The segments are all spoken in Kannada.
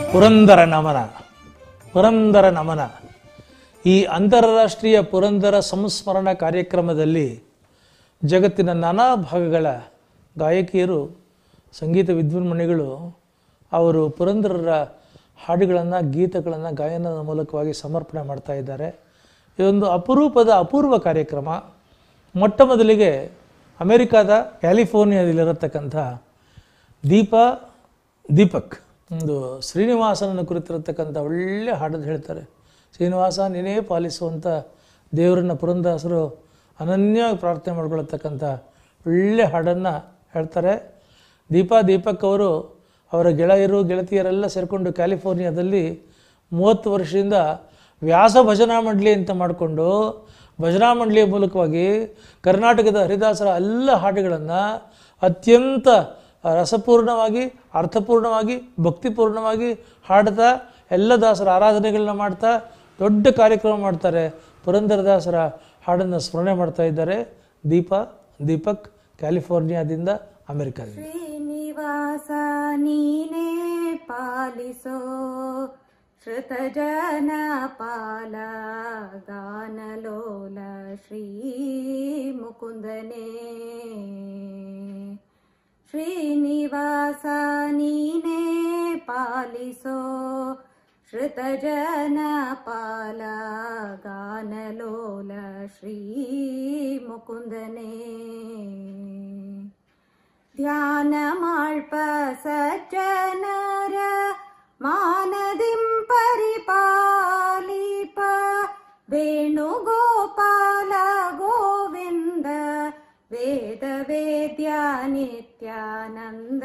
ಪುರಂದರ ನಮನ ಪುರಂದರ ನಮನ ಈ ಅಂತಾರಾಷ್ಟ್ರೀಯ ಪುರಂದರ ಸಂಸ್ಮರಣ ಕಾರ್ಯಕ್ರಮದಲ್ಲಿ ಜಗತ್ತಿನ ನಾನಾ ಭಾಗಗಳ ಗಾಯಕಿಯರು ಸಂಗೀತ ವಿದ್ವಾನ್ಮಣಿಗಳು ಅವರು ಪುರಂದರರ ಹಾಡುಗಳನ್ನು ಗೀತೆಗಳನ್ನು ಗಾಯನದ ಮೂಲಕವಾಗಿ ಸಮರ್ಪಣೆ ಮಾಡ್ತಾ ಇದ್ದಾರೆ ಇದೊಂದು ಅಪರೂಪದ ಅಪೂರ್ವ ಕಾರ್ಯಕ್ರಮ ಮೊಟ್ಟ ಮೊದಲಿಗೆ ಅಮೆರಿಕಾದ ಕ್ಯಾಲಿಫೋರ್ನಿಯಾದಲ್ಲಿರತಕ್ಕಂಥ ದೀಪ ದೀಪಕ್ ಒಂದು ಶ್ರೀನಿವಾಸನನ್ನು ಕುರಿತಿರತಕ್ಕಂಥ ಒಳ್ಳೆ ಹಾಡನ್ನು ಹೇಳ್ತಾರೆ ಶ್ರೀನಿವಾಸ ನೀನೇ ಪಾಲಿಸುವಂಥ ದೇವರನ್ನ ಪುರಂದಾಸರು ಅನನ್ಯವಾಗಿ ಪ್ರಾರ್ಥನೆ ಮಾಡ್ಕೊಳ್ತಕ್ಕಂಥ ಒಳ್ಳೆ ಹಾಡನ್ನು ಹೇಳ್ತಾರೆ ದೀಪಾ ದೀಪಕ್ ಅವರು ಅವರ ಗೆಳೆಯರು ಗೆಳತಿಯರೆಲ್ಲ ಸೇರಿಕೊಂಡು ಕ್ಯಾಲಿಫೋರ್ನಿಯಾದಲ್ಲಿ ಮೂವತ್ತು ವರ್ಷದಿಂದ ವ್ಯಾಸ ಭಜನಾ ಮಂಡಳಿ ಅಂತ ಮಾಡಿಕೊಂಡು ಭಜನಾ ಮಂಡಳಿಯ ಮೂಲಕವಾಗಿ ಕರ್ನಾಟಕದ ಹರಿದಾಸರ ಎಲ್ಲ ಹಾಡುಗಳನ್ನು ಅತ್ಯಂತ ರಸಪೂರ್ಣವಾಗಿ ಅರ್ಥಪೂರ್ಣವಾಗಿ ಭಕ್ತಿಪೂರ್ಣವಾಗಿ ಹಾಡ್ತಾ ಎಲ್ಲ ದಾಸರ ಆರಾಧನೆಗಳನ್ನ ಮಾಡ್ತಾ ದೊಡ್ಡ ಕಾರ್ಯಕ್ರಮ ಮಾಡ್ತಾರೆ ಪುರಂದರದಾಸರ ಹಾಡನ್ನು ಸ್ಮರಣೆ ಮಾಡ್ತಾ ಇದ್ದಾರೆ ದೀಪ ದೀಪಕ್ ಕ್ಯಾಲಿಫೋರ್ನಿಯಾದಿಂದ ಅಮೆರಿಕಾದಿಂದ ಶ್ರೀನಿವಾಸ ನೀನೇ ಪಾಲಿಸೋ ಶ್ರುತಜನ ಪಾಲ ಗಾನಲೋಲ ಶ್ರೀ ಮುಕುಂದನೇ ಶ್ರೀನಿವಾಸ ನೀನೇ ಪಾಲಿಸೋ ಶ್ರುತಜನ ಪಾಲ ಗಾನಲೋಲ ಶ್ರೀ ಮುಕುಂದನೇ ಧ್ಯಾನ ಮಾಳ್ಪ ಸಜ್ಜನರ ಮಾನದಿಂ ಪರಿಪಾಲಿಪ ವೇಣುಗೋಪಾಲ ಗೋವಿಂದ ವೇದ ವೇದ್ಯ ನಿತ್ಯಾನಂದ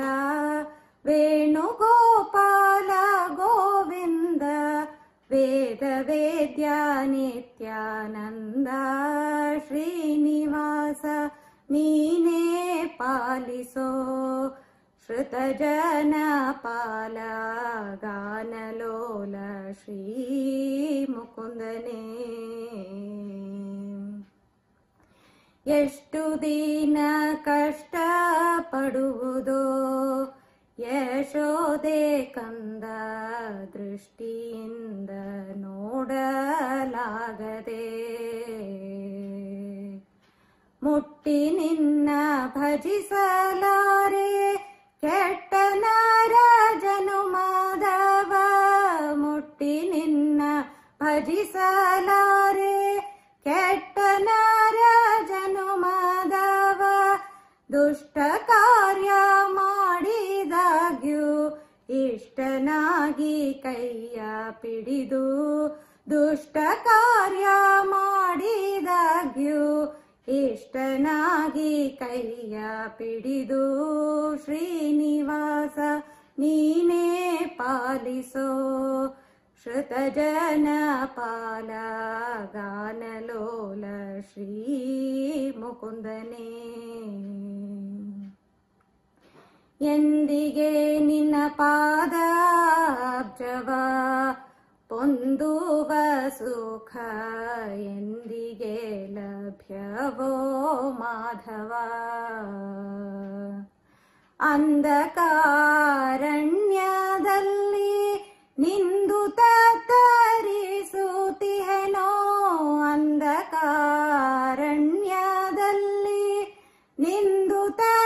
ವೇಣುಗೋಪಾಲ ಗೋವಿಂದ ವೇದ ವೇದ್ಯ ನಿತ್ಯಾನಂದ ಶ್ರೀನಿವಾಸ ನೀನೇ ಪಾಲಿಸೋ ಶ್ರುತಜನ ಪಾಲ ಗಾನಲೋಲ ಶ್ರೀ ಮುಕುಂದನೇ ಎಷ್ಟು ದಿನ ಕಷ್ಟ ಪಡುವುದೋ ಯಶೋದೆ ಕಂದ ದೃಷ್ಟಿಯಿಂದ ನೋಡಲಾಗದೆ ಮುಟ್ಟಿ ನಿನ್ನ ಭಜಿಸಲಾರೆ ಕೆಟ್ಟ ನಾರಾಜನು ಮಾಧವ ಮುಟ್ಟಿ ನಿನ್ನ ಭಜಿಸಲಾರೆ ಕೆಟ್ಟ ನಾರಾಜನು ಮಾಧವ ದುಷ್ಟ ಕಾರ್ಯ ಮಾಡಿದಾಗ್ಯೂ ಇಷ್ಟನಾಗಿ ಕೈಯ ಪಿಡಿದು ದುಷ್ಟ ಕಾರ್ಯ ಮಾಡಿದಾಗ್ಯೂ ಇಷ್ಟನಾಗಿ ಕೈಯ ಪಿಡಿದು ಶ್ರೀನಿವಾಸ ನೀನೇ ಪಾಲಿಸೋ ಶ್ರುತಜನ ಪಾಲ ಗಾನಲೋಲ ಶ್ರೀ ಮುಕುಂದನೇ ಎಂದಿಗೆ ನಿನ್ನ ಪಾದಾಬ್ಜವ ಪೊಂದುವ ಸುಖ ಎಂದಿಗೆ ಲಭ್ಯವೋ ಮಾಧವ ಅಂಧಕಾರಣ್ಯದಲ್ಲಿ ನಿಂದು ತತ್ತರಿಸುತ್ತಿಹೆನೋ ಅಂಧಕಾರಣ್ಯದಲ್ಲಿ ನಿಂದು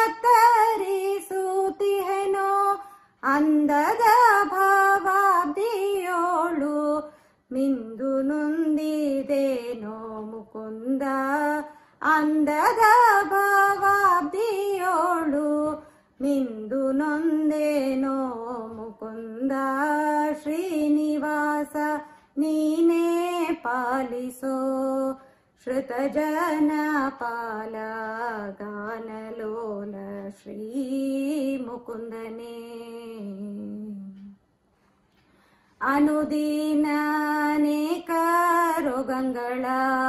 ತತ್ತರಿಸುತ್ತಿಹೆನೋ ಅಂದದ ಭಾವಾಬ್ದಿಯೋಳು ಮಿಂದು ನೊಂದಿದೇನೋ ಮುಕುಂದ ಅಂದದ ಭಾವಾಬ್ದಿಯೋಳು ಮಿಂದು ನೊಂದೇನೋ ಮುಕುಂದ ಶ್ರೀನಿವಾಸ ನೀನೇ ಪಾಲಿಸೋ ಶ್ರುತಜನ ಪಾಲ ಗಾನಲೋಲ ಶ್ರೀ ಮುಕುಂದನೇ ಅನುದೀನ ಅನೇಕ ರೋಗಗಳ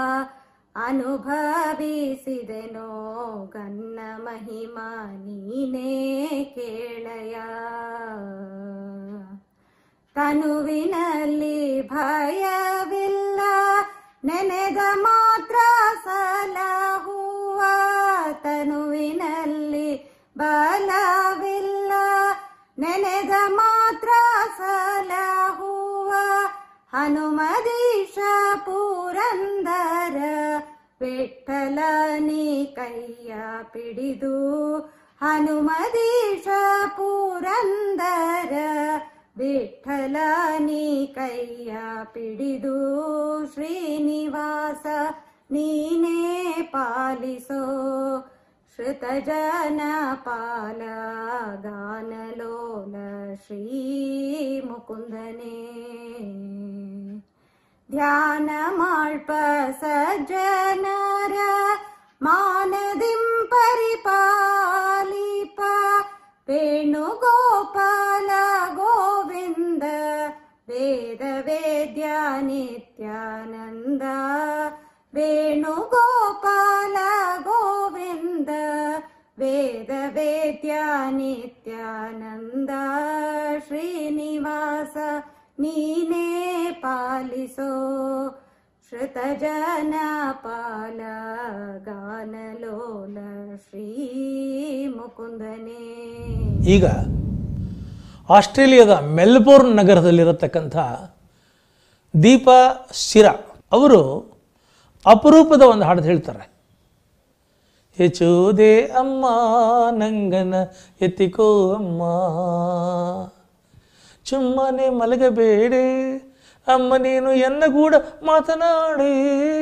ಅನುಭವಿಸಿದೆನೋ ಗನ್ನ ಮಹಿಮಾ ನೀನೇ ಕೇಳಯ ತನುವಿನಲ್ಲಿ ಭಯವಿಲ್ಲ ನೆನೆದ ಮಾತ್ರ ಸಲಹುವ ತನುವಿನಲ್ಲಿ ಬಲವಿಲ್ಲ ನೆನೆದ ಮಾತ್ರ ಸಲ ಹನುಮದೀಶ ಪುರಂದರ ವಿಠಲನಿ ಕೈಯ ಪಿಡಿದು ಹನುಮದೀಶ ಪುರಂದರ ವಿಠಲನಿ ಕೈಯ ಪಿಡಿದು ಶ್ರೀನಿವಾಸ ನೀನೇ ಪಾಲಿಸೋ ಶ್ರುತಜನ ಪಾಲ ಗಾನಲೋಲ ಶ್ರೀ ಮುಕುಂದನೇ ಧ್ಯಾನ ಮಾಳ್ಪ ಸಜ್ಜನರ ಮಾನದಿಂ ಪರಿಪಾಲಿಪ ವೇಣುಗೋಪಾಲ ಗೋವಿಂದ ವೇದ ವೇದ್ಯ ನಿತ್ಯಾನಂದ ವೇಣುಗೋಪಾಲ ಗೋವಿಂದ ವೇದ ವೇದ್ಯ ನಿತ್ಯಾನಂದ ಶ್ರೀನಿವಾಸ ನೀನೇ ಪಾಲಿಸೋ ಶ್ರುತಜನ ಪಾಲ ಗಾನಲೋಲ ಶ್ರೀ ಮುಕುಂದನೇ ಈಗ ಆಸ್ಟ್ರೇಲಿಯಾದ ಮೆಲ್ಬೋರ್ನ್ ನಗರದಲ್ಲಿರತಕ್ಕಂಥ ದೀಪಾ ಶಿರಾ ಅವರು ಅಪರೂಪದ ಒಂದು ಹಾಡು ಹೇಳ್ತಾರೆ ಹೆಚ್ಚೋದೆ ಅಮ್ಮ ನಂಗನ ಎತ್ತಿಕೋ ಅಮ್ಮ ಸುಮ್ಮನೆ ಮಲಗಬೇಡೆ ಅಮ್ಮ ನೀನು ಎನ್ನ ಕೂಡ ಮಾತನಾಡಿ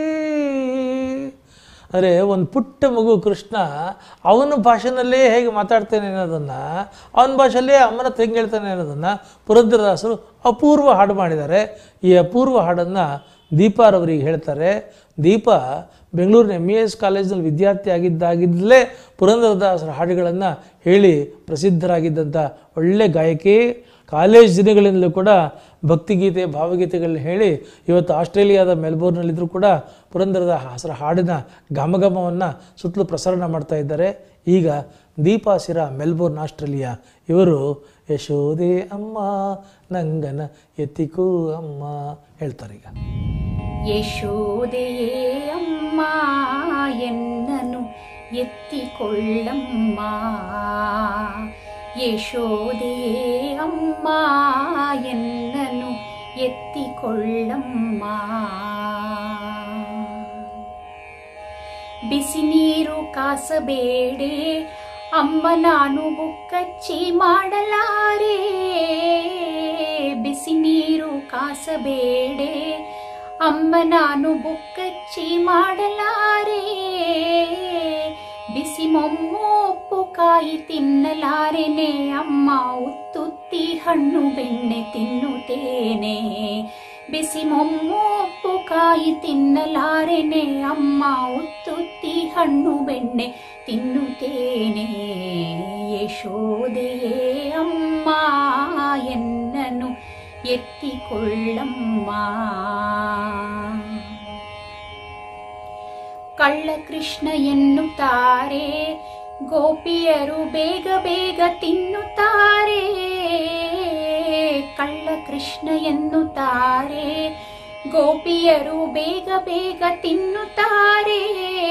ಅಂದರೆ ಒಂದು ಪುಟ್ಟ ಮಗು ಕೃಷ್ಣ ಅವನ ಭಾಷೆನಲ್ಲೇ ಹೇಗೆ ಮಾತಾಡ್ತಾನೆ ಅನ್ನೋದನ್ನು ಅವನ ಭಾಷೆಯಲ್ಲೇ ಅಮ್ಮನ ತಂಗಿ ಹೇಳ್ತಾನೆ ಅನ್ನೋದನ್ನು ಪುರಂದರದಾಸರು ಅಪೂರ್ವ ಹಾಡು ಮಾಡಿದ್ದಾರೆ ಈ ಅಪೂರ್ವ ಹಾಡನ್ನು ದೀಪಾರವರಿಗೆ ಹೇಳ್ತಾರೆ ದೀಪ ಬೆಂಗಳೂರಿನ ಎಮ್ ಇ ಎಸ್ ಕಾಲೇಜಿನಲ್ಲಿ ವಿದ್ಯಾರ್ಥಿ ಆಗಿದ್ದಾಗಿದ್ದಲೇ ಪುರಂದರದಾಸರ ಹಾಡುಗಳನ್ನು ಹೇಳಿ ಪ್ರಸಿದ್ಧರಾಗಿದ್ದಂಥ ಒಳ್ಳೆ ಗಾಯಕಿ ಕಾಲೇಜ್ ದಿನಗಳಿಂದಲೂ ಕೂಡ ಭಕ್ತಿಗೀತೆ ಭಾವಗೀತೆಗಳನ್ನ ಹೇಳಿ ಇವತ್ತು ಆಸ್ಟ್ರೇಲಿಯಾದ ಮೆಲ್ಬೋರ್ನಲ್ಲಿದ್ದರೂ ಕೂಡ ಪುರಂದರದ ಹಸರ ಹಾಡಿನ ಘಮಘಮವನ್ನು ಸುತ್ತಲೂ ಪ್ರಸರಣ ಮಾಡ್ತಾ ಇದ್ದಾರೆ ಈಗ ದೀಪಾ ಸಿರಾ ಮೆಲ್ಬೋರ್ನ್ ಆಸ್ಟ್ರೇಲಿಯಾ ಇವರು ಯಶೋದೆ ಅಮ್ಮ ನಂಗನ ಎತ್ತಿಕೂ ಅಮ್ಮ ಹೇಳ್ತಾರೆ ಈಗ ಯಶೋದೆಯೇ ಅಮ್ಮ ಎನ್ನನು ಎತ್ತಿಕೊಳ್ಳಮ್ಮ ಯಶೋದೆಯೇ ಅಮ್ಮ ಎನ್ನನು ಎತ್ತಿಕೊಳ್ಳಮ್ಮ ಬಿಸಿ ನೀರು ಕಾಸಬೇಡೆ ಅಮ್ಮ ನಾನು ಬುಕ್ಕಚ್ಚಿ ಮಾಡಲಾರೆ ಬಿಸಿ ನೀರು ಕಾಸಬೇಡೆ ಅಮ್ಮ ನಾನು ಬುಕ್ಕಚ್ಚಿ ಮಾಡಲಾರೆ ಬಿಸಿ ಮೊಮ್ಮು ಉಪ್ಪು ಕಾಯಿ ತಿನ್ನಲಾರೆನೆ ಅಮ್ಮ ಉತ್ತುತ್ತಿ ಹಣ್ಣು ಬೆಣ್ಣೆ ತಿನ್ನುತ್ತೇನೆ ಬಿಸಿ ಮೊಮ್ಮು ಉಪ್ಪು ಕಾಯಿ ತಿನ್ನಲಾರೆನೆ ಅಮ್ಮ ಉತ್ತುತ್ತಿ ಹಣ್ಣು ಬೆಣ್ಣೆ ತಿನ್ನುತ್ತೇನೆ ಯಶೋದೆಯೇ ಅಮ್ಮ ಎನ್ನನು ಎತ್ತಿಕೊಳ್ಳಮ್ಮ ಕಳ್ಳ ಕೃಷ್ಣ ಎನ್ನುತ್ತಾರೆ ಗೋಪಿಯರು ಬೇಗ ಬೇಗ ತಿನ್ನುತ್ತಾರೆ ಕಳ್ಳ ಕೃಷ್ಣ ಎನ್ನುತ್ತಾರೆ ಗೋಪಿಯರು ಬೇಗ ಬೇಗ ತಿನ್ನುತ್ತಾರೆ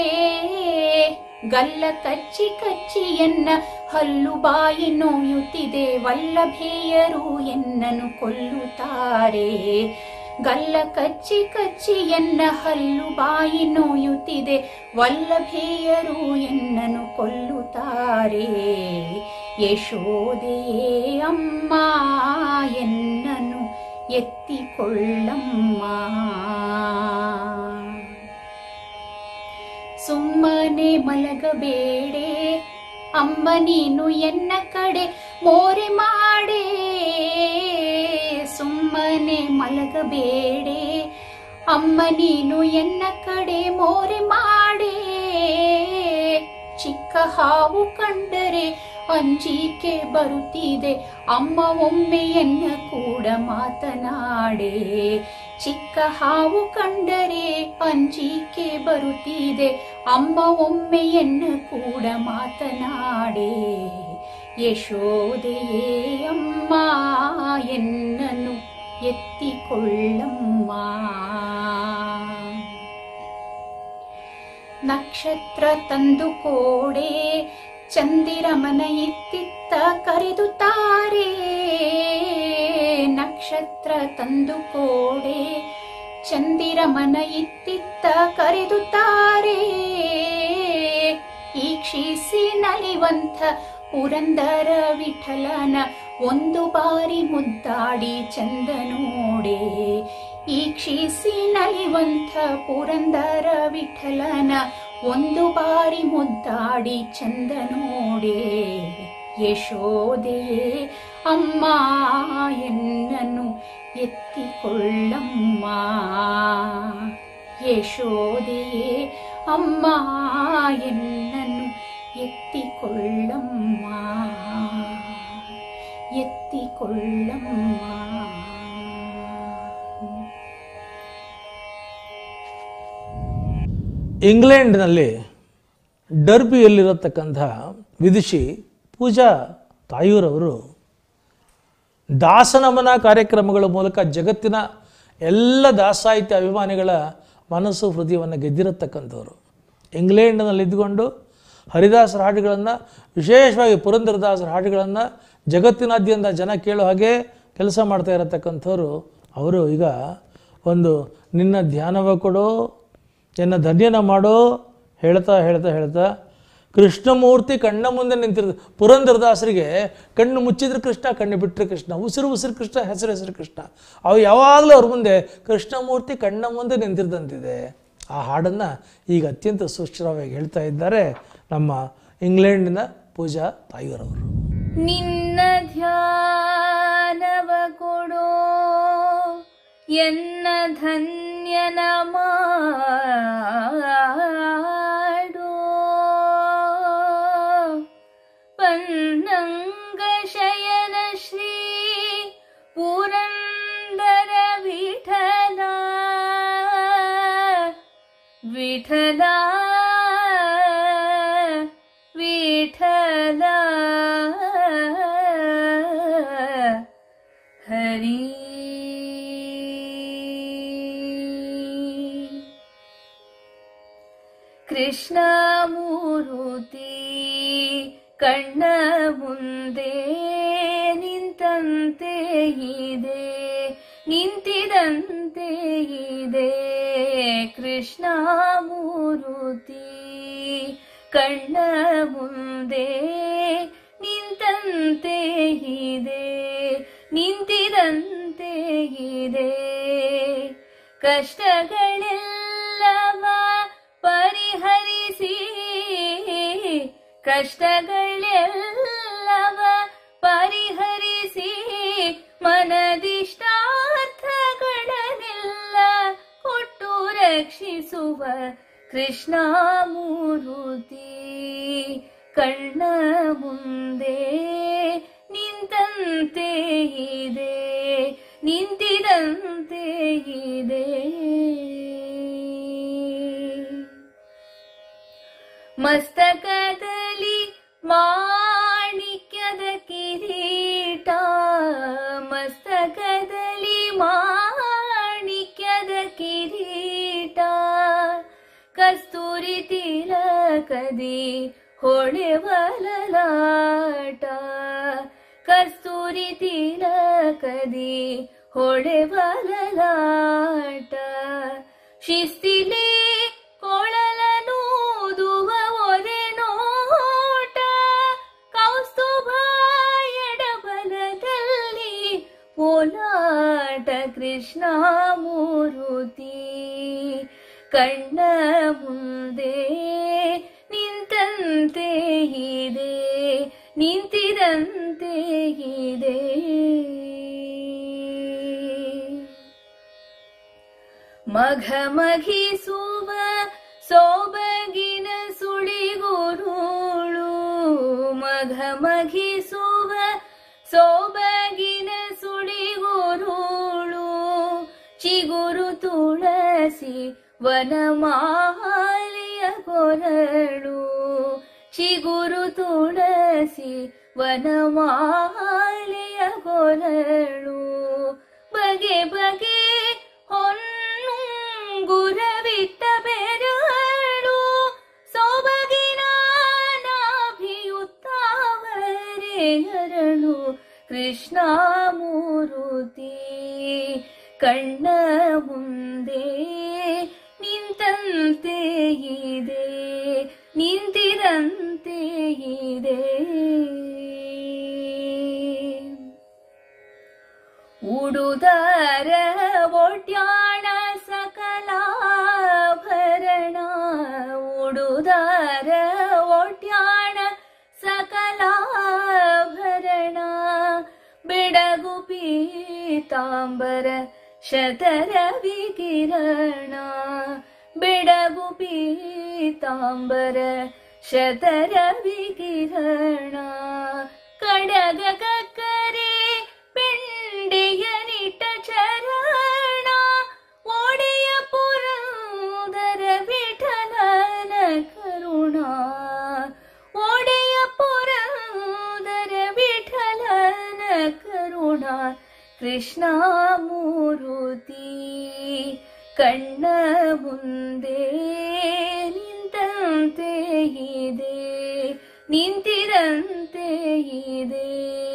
ಗಲ್ಲ ಕಚ್ಚಿ ಕಚ್ಚಿ ಎನ್ನ ಹಲ್ಲು ಬಾಯಿ ನೋಯುತ್ತಿದೆ ವಲ್ಲಭೇಯರು ಎನ್ನನು ಕೊಲ್ಲುತ್ತಾರೆ ಗಲ್ಲ ಕಚ್ಚಿ ಕಚ್ಚಿ ಎನ್ನ ಹಲ್ಲು ಬಾಯಿ ನೋಯುತ್ತಿದೆ ವಲ್ಲಭೇಯರು ಎನ್ನನು ಕೊಲ್ಲುತ್ತಾರೆ ಯಶೋದೆಯೇ ಅಮ್ಮ ಎನ್ನನು ಎತ್ತಿಕೊಳ್ಳಮ್ಮ ಸುಮ್ಮನೆ ಮಲಗಬೇಡೆ ಅಮ್ಮ ನೀನು ಎನ್ನ ಕಡೆ ಮೋರೆ ಮಾಡೆ ಸುಮ್ಮನೆ ಮಲಗಬೇಡೆ ಅಮ್ಮ ನೀನು ಎನ್ನ ಕಡೆ ಮೋರೆ ಮಾಡೆ ಚಿಕ್ಕ ಹಾವು ಕಂಡರೆ ಅಂಜಿಕೆ ಬರುತ್ತಿದೆ ಅಮ್ಮ ಒಮ್ಮೆ ಎನ್ನ ಕೂಡ ಮಾತನಾಡೆ ಚಿಕ್ಕ ಹಾವು ಕಂಡರೆ ಅಂಜಿಕೆ ಬರುತ್ತಿದೆ ಅಮ್ಮ ಒಮ್ಮೆ ಎನ್ನ ಕೂಡ ಮಾತನಾಡೆ ಯಶೋದೆಯೇ ಅಮ್ಮ ಎನ್ನನು ಎತ್ತಿಕೊಳ್ಳಮ್ಮ ನಕ್ಷತ್ರ ತಂದು ಕೋಡೆ ಚಂದಿರಮನ ಇತ್ತಿತ್ತ ಕರೆದುತ್ತಾರೆ ನಕ್ಷ ನಕ್ಷತ್ರ ತಂದು ಕೋಡೆ ಚಂದಿರ ಮನ ಇತ್ತಿತ್ತ ಕರೆದು ತಾರೆ ಈಕ್ಷಿಸಿ ನಲಿವಂತ ಪುರಂದರ ವಿಠಲನ ಒಂದು ಬಾರಿ ಮುದ್ದಾಡಿ ಚಂದ ನೋಡೆ ಈಕ್ಷಿಸಿ ನಲಿವಂತ ಪುರಂದರ ವಿಠಲನ ಒಂದು ಬಾರಿ ಮುದ್ದಾಡಿ ಚಂದ ನೋಡೆ ಯಶೋದೆಯೇ ಅಮ್ಮ ಎನ್ನನು ಎತ್ತಿಕೊಳ್ಳಮ್ಮ ಯಶೋದೆಯೇ ಅಮ್ಮ ಎನ್ನನು ಎತ್ತಿಕೊಳ್ಳಮ್ಮ ಎತ್ತಿಕೊಳ್ಳಮ್ಮ ಇಂಗ್ಲೆಂಡ್ನಲ್ಲಿ ಡರ್ಬಿಯಲ್ಲಿರತಕ್ಕಂಥ ವಿದುಷಿ ಪೂಜಾ ತಾಯೂರವರು ದಾಸನಮನ ಕಾರ್ಯಕ್ರಮಗಳ ಮೂಲಕ ಜಗತ್ತಿನ ಎಲ್ಲ ದಾಸಾಹಿತ್ಯ ಅಭಿಮಾನಿಗಳ ಮನಸ್ಸು ಹೃದಯವನ್ನು ಗೆದ್ದಿರತಕ್ಕಂಥವ್ರು ಇಂಗ್ಲೆಂಡ್ನಲ್ಲಿ ಇದ್ದುಕೊಂಡು ಹರಿದಾಸರ ಹಾಡುಗಳನ್ನು ವಿಶೇಷವಾಗಿ ಪುರಂದರದಾಸರ ಹಾಡುಗಳನ್ನು ಜಗತ್ತಿನಾದ್ಯಂತ ಜನ ಕೇಳೋ ಹಾಗೆ ಕೆಲಸ ಮಾಡ್ತಾ ಇರತಕ್ಕಂಥವ್ರು ಅವರು ಈಗ ಒಂದು ನಿನ್ನ ಧ್ಯಾನವ ಕೊಡೋ ಎನ್ನ ಧನ್ಯನ ಮಾಡೋ ಹೇಳ್ತಾ ಹೇಳ್ತಾ ಹೇಳ್ತಾ ಕೃಷ್ಣಮೂರ್ತಿ ಕಣ್ಣ ಮುಂದೆ ನಿಂತಿರೋದು ಪುರಂದರದಾಸರಿಗೆ ಕಣ್ಣು ಮುಚ್ಚಿದ್ರೆ ಕೃಷ್ಣ ಕಣ್ಣು ಬಿಟ್ಟರೆ ಕೃಷ್ಣ ಉಸಿರು ಉಸಿರು ಕೃಷ್ಣ ಹೆಸರು ಹೆಸರು ಕೃಷ್ಣ ಅವು ಯಾವಾಗಲೂ ಅವ್ರ ಮುಂದೆ ಕೃಷ್ಣಮೂರ್ತಿ ಕಣ್ಣ ಮುಂದೆ ನಿಂತಿರ್ದಂತಿದೆ ಆ ಹಾಡನ್ನು ಈಗ ಅತ್ಯಂತ ಸುಶ್ರವಾಗಿ ಹೇಳ್ತಾ ಇದ್ದಾರೆ ನಮ್ಮ ಇಂಗ್ಲೆಂಡಿನ ಪೂಜಾ ತಾಯಿಯವರವರು ನಿನ್ನ ಧ್ಯಾನವ ಕೊಡೋ ಎನ್ನ ಧನ್ಯನ ಮಾಡೋ ಪನ್ನಂಗ ಶಯನ ಶ್ರೀ ಪುರಂದರ ವಿಠಲ ವಿಠಲ ವಿಠಲ ಹರಿ ಕೃಷ್ಣ ಮೂರುತಿ ಕಣ್ಣ ಮುಂದೆ ನಿಂತಂತೆ ಇದೆ ನಿಂತಿದಂತೆ ಇದೆ ಕೃಷ್ಣ ಮೂರುತಿ ಕಣ್ಣ ಮುಂದೆ ನಿಂತಂತೆ ಇದೆ ನಿಂತಿದಂತೆ ಇದೆ ಕಷ್ಟಗಳೆಲ್ಲವ ಪರಿಹರಿಸಿ ಕಷ್ಟಗಳೆಲ್ಲವ ಪರಿಹರಿಸಿ ಮನದಿಷ್ಟಾರ್ಥಗಳನ್ನೆಲ್ಲ ಕೊಟ್ಟು ರಕ್ಷಿಸುವ ಕೃಷ್ಣ ಮೂರುತಿ ಕಣ್ಣ ಮುಂದೆ ನಿಂತಂತೆ ಇದೆ ನಿಂತಿದಂತೆ ಇದೆ ಮಸ್ತಕದಲ್ಲಿ ಮಾಣಿಕ್ಯದ ಕಿರೀಟ ಮಸ್ತಕದಲ್ಲಿ ಮಾಣಿಕ್ಯದ ಕಿರೀಟ ಕಸ್ತೂರಿ ತಿಲಕದಿ ಹೊಳೆವಲಲಾಟ ಕಸ್ತೂರಿ ತಿಲಕದಿ ಹೊಳೆವಲಲಾಟ ಶಿಸ್ತಿಲಿ ಕೊಳಲನೂದುವ ಒರೆ ನೋಟ ಕೌಸ್ತುಭ ಎಡಬಲದಲ್ಲಿ ಓಲಾಟ ಕೃಷ್ಣ ಮೂರುತಿ ಕಣ್ಣ ಮುಂದೆ ನಿಂತಂತೆ ಇದೆ ನಿಂತಿದಂತೆ ಇದೆ ಮಘ ಮಘಿಸುವ ಸೋಬಗಿನ ಸುಳಿಗುರುಳು ಮಘ ಮಘಿಸುವ ಸೋಬಗಿನ ಸುಳಿಗುರುಳು ಚಿಗುರು ತುಳಸಿ ವನಮಾಲಿಯ ಕೊರಳು ಚಿಗುರು ತುಳಸಿ ವನಮಾಲಿಯ ಕೊರಳು ಬಗೆ ಬಗೆ ಹೊನ್ನುಂಗುರವಿಟ್ಟ ಬೆರಳು ಸೊಬಗಿನ ನಾಭಿಯುತ್ತಾವರೆ ಅರಳು ಕೃಷ್ಣ ಮೂರುತಿ ಕಣ್ಣ ಮುಂದೆ ನಿಂತಂತೆ ಇದೆ ನಿಂತಿರಂತೆ ಇದೆ ಉಡುದಾರ ಒಡ್ಯಾಣ ಸಕಲಾಭರಣ ಉಡುದಾರ ಒಡ್ಯಾಣ ಸಕಲಾಭರಣ ಬೆಡಗು ಪೀತಾಂಬರ ಶತರ ವಿಕಿರಣ ಬೆಡಗು ಪೀತಾಂಬರ ಶತರ ವಿಕಿರಣ ಕಡಗ ಕಕ್ಕರೆ ಪೆಂಡೆಯ ನಿಟ್ಟ ಚರಣ ಒಡೆಯ ಪುರಂದರ ವಿಠಲನ ಕರುಣ ಒಡೆಯ ಪುರಂದರ ವಿಠಲನ ಕರುಣ ಕೃಷ್ಣ ಮೂರುತಿ ಕಣ್ಣ ಮುಂದೆ ನಿಂತಂತೆ ಇದೆ ನಿಂತಿರಂತೆ ಇದೆ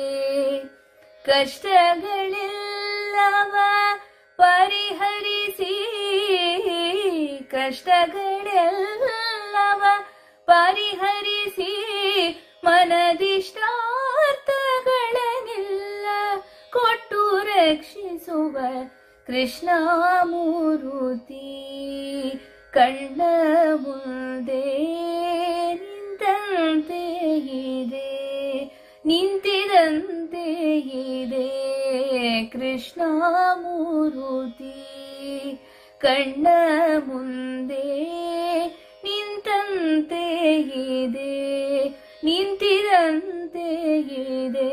ಕಷ್ಟಗಳೆಲ್ಲವ ಪರಿಹರಿಸಿ ಕಷ್ಟಗಳೆಲ್ಲವ ಪರಿಹರಿಸಿ ಮನದಿಷ್ಟಾರ್ಥಗಳನ್ನೆಲ್ಲ ಕೊಟ್ಟು ರಕ್ಷಿಸುವ ಕೃಷ್ಣ ಮೂರುತಿ ಕಣ್ಣ ಮುಂದೆ ನಿಂತಂತೆ ಇದೆ ನಿಂತಿದಂತೆ ಇದೆ ಕೃಷ್ಣ ಮೂರುತಿ ಕಣ್ಣ ಮುಂದೆ ನಿಂತಂತೆ ಇದೆ ನಿಂತಿರಂತೆ ಇದೆ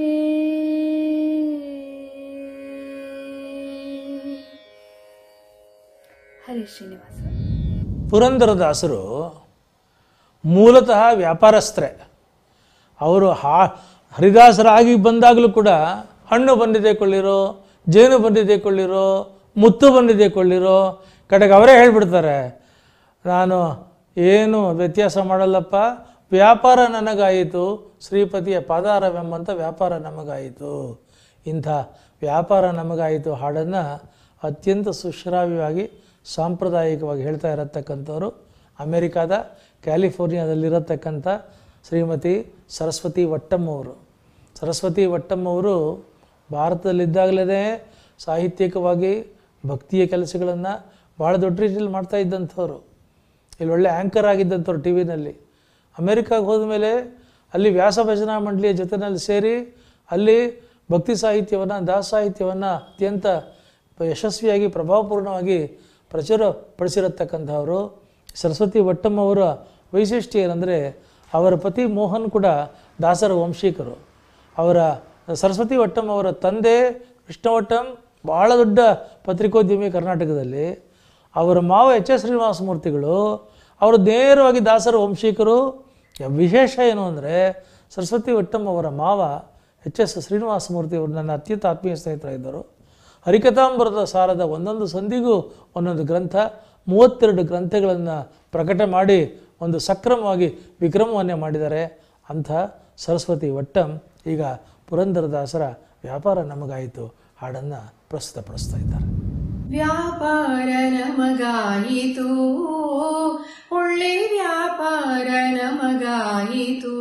ಹರಿ ಶ್ರೀನಿವಾಸ ಪುರಂದರದಾಸರು ಮೂಲತಃ ವ್ಯಾಪಾರಸ್ಥರೇ ಅವರು ಹಾ ಹರಿದಾಸರಾಗಿ ಬಂದಾಗಲೂ ಕೂಡ ಹಣ್ಣು ಬಂದಿದೆ ಕೊಳ್ಳಿರೋ ಜೇನು ಬಂದಿದೆ ಕೊಳ್ಳಿರೋ ಮುತ್ತು ಬಂದಿದೆ ಕೊಳ್ಳಿರೋ ಕಡೆಗೆ ಅವರೇ ಹೇಳ್ಬಿಡ್ತಾರೆ ನಾನು ಏನು ವ್ಯತ್ಯಾಸ ಮಾಡಲ್ಲಪ್ಪ ವ್ಯಾಪಾರ ನನಗಾಯಿತು ಶ್ರೀಪತಿಯ ಪಾದಾರವೆಂಬಂಥ ವ್ಯಾಪಾರ ನಮಗಾಯಿತು ಇಂಥ ವ್ಯಾಪಾರ ನಮಗಾಯಿತು ಹಾಡನ್ನು ಅತ್ಯಂತ ಸುಶ್ರಾವ್ಯವಾಗಿ ಸಾಂಪ್ರದಾಯಿಕವಾಗಿ ಹೇಳ್ತಾ ಇರತಕ್ಕಂಥವ್ರು ಅಮೆರಿಕಾದ ಕ್ಯಾಲಿಫೋರ್ನಿಯಾದಲ್ಲಿರತಕ್ಕಂಥ ಶ್ರೀಮತಿ ಸರಸ್ವತಿ ವಟ್ಟಮ್ಮವರು ಸರಸ್ವತಿ ವಟ್ಟಮ್ಮವರು ಭಾರತದಲ್ಲಿದ್ದಾಗಲೇ ಸಾಹಿತ್ಯಿಕವಾಗಿ ಭಕ್ತಿಯ ಕೆಲಸಗಳನ್ನು ಭಾಳ ದೊಡ್ಡ ರೀತಿಯಲ್ಲಿ ಮಾಡ್ತಾ ಇದ್ದಂಥವ್ರು ಇಲ್ಲಿ ಒಳ್ಳೆ ಆ್ಯಂಕರ್ ಆಗಿದ್ದಂಥವ್ರು ಟಿ ವಿನಲ್ಲಿ ಅಮೇರಿಕಾಗೆ ಹೋದ್ಮೇಲೆ ಅಲ್ಲಿ ವ್ಯಾಸ ಭಜನಾ ಮಂಡಳಿಯ ಜೊತೆಯಲ್ಲಿ ಸೇರಿ ಅಲ್ಲಿ ಭಕ್ತಿ ಸಾಹಿತ್ಯವನ್ನು ದಾಸ ಸಾಹಿತ್ಯವನ್ನು ಅತ್ಯಂತ ಯಶಸ್ವಿಯಾಗಿ ಪ್ರಭಾವಪೂರ್ಣವಾಗಿ ಪ್ರಚುರ ಪಡಿಸಿರತಕ್ಕಂಥವರು ಸರಸ್ವತಿ ವಟ್ಟಮ್ಮವರ ವೈಶಿಷ್ಟ್ಯ ಏನಂದರೆ ಅವರ ಪತಿ ಮೋಹನ್ ಕೂಡ ದಾಸರ ವಂಶೀಕರು ಅವರ ಸರಸ್ವತಿ ವಟ್ಟಂ ಅವರ ತಂದೆ ಕೃಷ್ಣ ವಟ್ಟಂ ಭಾಳ ದೊಡ್ಡ ಪತ್ರಿಕೋದ್ಯಮಿ ಕರ್ನಾಟಕದಲ್ಲಿ ಅವರ ಮಾವ ಎಚ್ ಎಸ್ ಶ್ರೀನಿವಾಸಮೂರ್ತಿಗಳು ಅವರು ನೇರವಾಗಿ ದಾಸರ ವಂಶೀಕರು ವಿಶೇಷ ಏನು ಅಂದರೆ ಸರಸ್ವತಿ ವಟ್ಟಂ ಅವರ ಮಾವ ಎಚ್ ಎಸ್ ಶ್ರೀನಿವಾಸಮೂರ್ತಿ ಅವರು ನನ್ನ ಅತ್ಯಂತ ಆತ್ಮೀಯ ಸ್ನೇಹಿತರಾಗಿದ್ದರು ಹರಿಕಥಾಂಬರದ ಸಾರದ ಒಂದೊಂದು ಸಂಧಿಗೂ ಒಂದೊಂದು ಗ್ರಂಥ ಮೂವತ್ತೆರಡು ಗ್ರಂಥಗಳನ್ನು ಪ್ರಕಟ ಮಾಡಿ ಒಂದು ಸಕ್ರಮವಾಗಿ ವಿಕ್ರಮವನ್ನೇ ಮಾಡಿದ್ದಾರೆ ಅಂಥ ಸರಸ್ವತಿ ವಟ್ಟಂ ಈಗ ಪುರಂದರದಾಸರ ವ್ಯಾಪಾರ ನಮಗಾಯಿತು ಹಾಡನ್ನು ಪ್ರಸ್ತುತಪಡಿಸ್ತಾ ಇದ್ದಾರೆ ವ್ಯಾಪಾರ ನಮಗಾಯಿತು ಒಳ್ಳೆ ವ್ಯಾಪಾರ ನಮಗಾಯಿತು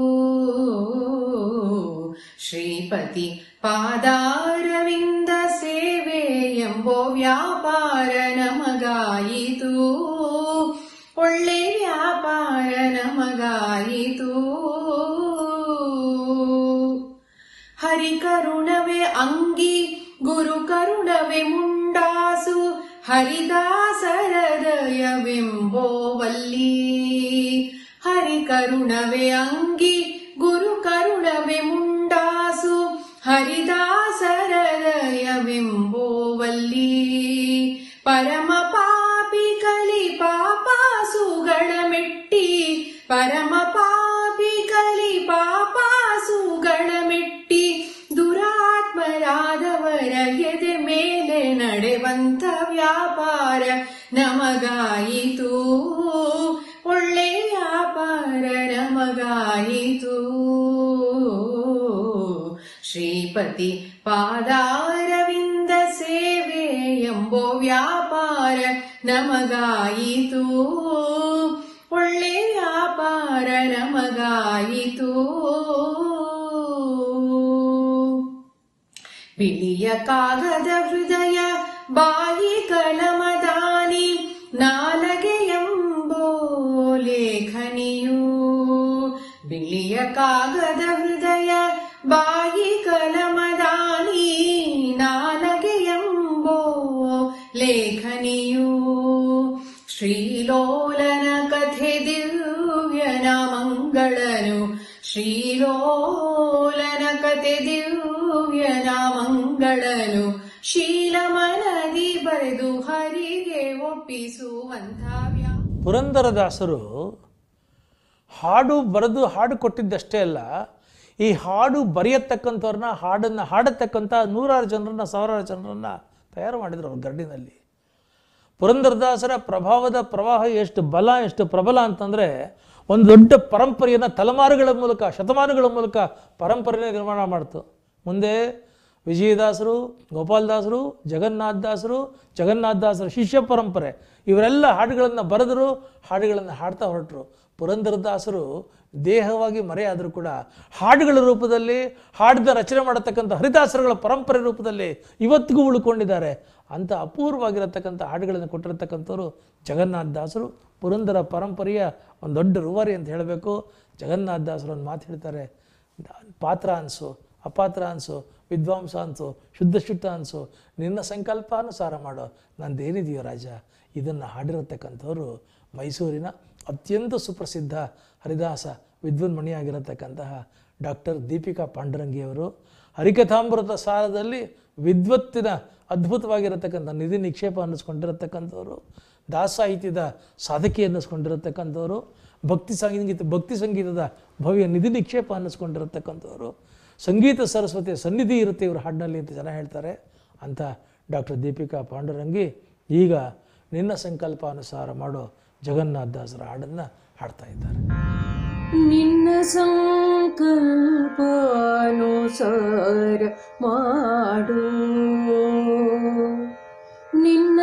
ಶ್ರೀಪತಿ ಪಾದಾರವಿಂದ ಸೇವೆ ಎಂಬೋ ವ್ಯಾಪಾರ ನಮಗಾಯಿತು ಒಳ್ಳೆ ವ್ಯಾಪಾರ ನಮಗಾಯಿತು ಹರಿಕರುಣವೇ ಅಂಗಿ ಗುರು ಕರುಣವೇ ಮುಂಡಾಸು ಹರಿದಾಸರದಯವೆಂಬೋವಲ್ಲಿ ಹರಿಕರುಣವೇ ಅಂಗಿ ಗುರು ಕರುಣವೇ ಮುಂಡಾಸು ಹರಿದಾಸರದಯವೆಂಬೋವಲ್ಲಿ ಪರಮ ಪಾಪಿ ಕಲಿ ಪಾಪಾಸುಗಳ ಮೆಟ್ಟಿ ಪರಮ ಪಾಪಿ ಕಲಿ ಪಾಪಾಸುಗಳ ಮೆಟ್ಟಿ ದುರಾತ್ಮರಾದವರ ಎದೆ ಮೇಲೆ ನಡೆವಂತ ವ್ಯಾಪಾರ ನಮಗಾಯಿತು ಒಳ್ಳೆ ವ್ಯಾಪಾರ ನಮಗಾಯಿತು ಶ್ರೀಪತಿ ಪಾದಾರವಿಂದ ಸೇವೆ ಎಂಬೋ ವ್ಯಾಪಾರ ನಮಗಾಯಿತು ಒಳ್ಳೆ ವ್ಯಾಪಾರ ನಮಗಾಯಿತು ಬಿಳಿಯ ಕಾಗದ ಹೃದಯ ಬಾಯಿ ಕಲಮದಾನಿ ನಾಲಗೆ ಎಂಬೋ ಲೇಖನಿಯು ಬಿಳಿಯ ಕಾಗದ ಹೃದಯ ಬಾಯಿ ಕಲಮದಾನಿ ನಾಲಗೆ ಎಂಬೋ ಲೇಖನಿಯು ಶ್ರೀಲೋಲನ ಕಥೆ ದಿವ್ಯನ ಮಂಗಳನು ಶ್ರೀಲೋಲನ ಕಥೆ ದಿವ್ಯನ ಮಂಗಳನು ಶೀಲಮನದಿ ಬರೆದು ಹರಿಗೆ ಒಪ್ಪಿಸುವಂಥ ವ್ಯಾ ಪುರಂದರದಾಸರು ಹಾಡು ಬರೆದು ಹಾಡು ಕೊಟ್ಟಿದ್ದಷ್ಟೇ ಅಲ್ಲ ಈ ಹಾಡು ಬರೆಯತಕ್ಕಂಥವ್ರನ್ನ ಹಾಡನ್ನು ಹಾಡತಕ್ಕಂಥ ನೂರಾರು ಜನರನ್ನ ಸಾವಿರಾರು ಜನರನ್ನ ತಯಾರು ಮಾಡಿದ್ರು ಅವ್ರ ಗರ್ಡಿನಲ್ಲಿ ಪುರಂದರದಾಸರ ಪ್ರಭಾವದ ಪ್ರವಾಹ ಎಷ್ಟು ಬಲ ಎಷ್ಟು ಪ್ರಬಲ ಅಂತಂದರೆ ಒಂದು ದೊಡ್ಡ ಪರಂಪರೆಯನ್ನು ತಲೆಮಾರುಗಳ ಮೂಲಕ ಶತಮಾನಗಳ ಮೂಲಕ ಪರಂಪರೆಯ ನಿರ್ಮಾಣ ಮಾಡ್ತು ಮುಂದೆ ವಿಜಯದಾಸರು ಗೋಪಾಲದಾಸರು ಜಗನ್ನಾಥದಾಸರು ಜಗನ್ನಾಥದಾಸರ ಶಿಷ್ಯ ಪರಂಪರೆ ಇವರೆಲ್ಲ ಹಾಡುಗಳನ್ನು ಬರೆದರು ಹಾಡುಗಳನ್ನು ಹಾಡ್ತಾ ಹೊರಟರು ಪುರಂದರದಾಸರು ದೇಹವಾಗಿ ಮರೆಯಾದರೂ ಕೂಡ ಹಾಡುಗಳ ರೂಪದಲ್ಲಿ ಹಾಡಿದ ರಚನೆ ಮಾಡತಕ್ಕಂಥ ಹರಿದಾಸರುಗಳ ಪರಂಪರೆ ರೂಪದಲ್ಲಿ ಇವತ್ತಿಗೂ ಉಳ್ಕೊಂಡಿದ್ದಾರೆ ಅಂಥ ಅಪೂರ್ವವಾಗಿರತಕ್ಕಂಥ ಹಾಡುಗಳನ್ನು ಕೊಟ್ಟಿರತಕ್ಕಂಥವ್ರು ಜಗನ್ನಾಥ ದಾಸರು ಪುರಂದರ ಪರಂಪರೆಯ ಒಂದು ದೊಡ್ಡ ರೂವಾರಿ ಅಂತ ಹೇಳಬೇಕು ಜಗನ್ನಾಥ ದಾಸರು ಒಂದು ಮಾತು ಹೇಳ್ತಾರೆ ಪಾತ್ರ ಅನ್ಸು ಅಪಾತ್ರ ಅನ್ಸು ವಿದ್ವಾಂಸ ಅನ್ಸು ಶುದ್ಧ ಶುದ್ಧ ಅನ್ಸು ನಿನ್ನ ಸಂಕಲ್ಪಾನುಸಾರ ಮಾಡೋ ನಂದೇನಿದೆಯೋ ರಾಜ ಇದನ್ನು ಹಾಡಿರತಕ್ಕಂಥವ್ರು ಮೈಸೂರಿನ ಅತ್ಯಂತ ಸುಪ್ರಸಿದ್ಧ ಹರಿದಾಸ ವಿದ್ವನ್ಮಣಿಯಾಗಿರತಕ್ಕಂತಹ ಡಾಕ್ಟರ್ ದೀಪಿಕಾ ಪಾಂಡುರಂಗಿಯವರು ಹರಿಕಥಾಮೃತ ಸಾರದಲ್ಲಿ ವಿದ್ವತ್ತಿನ ಅದ್ಭುತವಾಗಿರತಕ್ಕಂಥ ನಿಧಿ ನಿಕ್ಷೇಪ ಅನ್ನಿಸ್ಕೊಂಡಿರತಕ್ಕಂಥವ್ರು ದಾಸ ಸಾಹಿತ್ಯದ ಸಾಧಕಿ ಅನ್ನಿಸ್ಕೊಂಡಿರತಕ್ಕಂಥವ್ರು ಭಕ್ತಿ ಸಂಗೀತ ಭಕ್ತಿ ಸಂಗೀತದ ಭವ್ಯ ನಿಧಿ ನಿಕ್ಷೇಪ ಅನ್ನಿಸ್ಕೊಂಡಿರತಕ್ಕಂಥವ್ರು ಸಂಗೀತ ಸರಸ್ವತಿಯ ಸನ್ನಿಧಿ ಇರುತ್ತೆ ಇವ್ರ ಹಾಡಿನಲ್ಲಿ ಅಂತ ಜನ ಹೇಳ್ತಾರೆ ಅಂತ ಡಾಕ್ಟರ್ ದೀಪಿಕಾ ಪಾಂಡುರಂಗಿ ಈಗ ನಿನ್ನ ಸಂಕಲ್ಪಾನುಸಾರ ಮಾಡೋ ಜಗನ್ನಾಥ ದಾಸರ ಹಾಡನ್ನು ಹಾಡ್ತಾ ಇದ್ದಾರೆ ನಿನ್ನ ಸಂಕಲ್ಪಾನುಸಾರ ಮಾಡು ನಿನ್ನ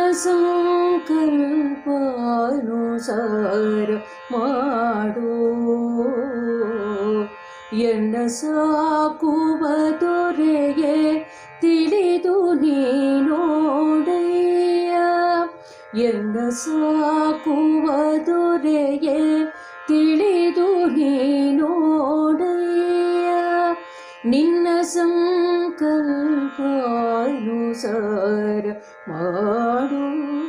ಸಂಕಲ್ಪಾನುಸಾರ ಮಾಡು ಎನ್ನ ಸಾಕುವ ದೊರೆಯೇ ತಿಳಿದು ನೀನೋಡೆಯ ಎನ್ನ ಸಾಕುವ ದೊರೆಯೇ ತಿಳಿದು ನೀನೋಡೆಯ ನಿನ್ನ ಸಂಕಲ್ಪಾನುಸಾರ ಮಾಡು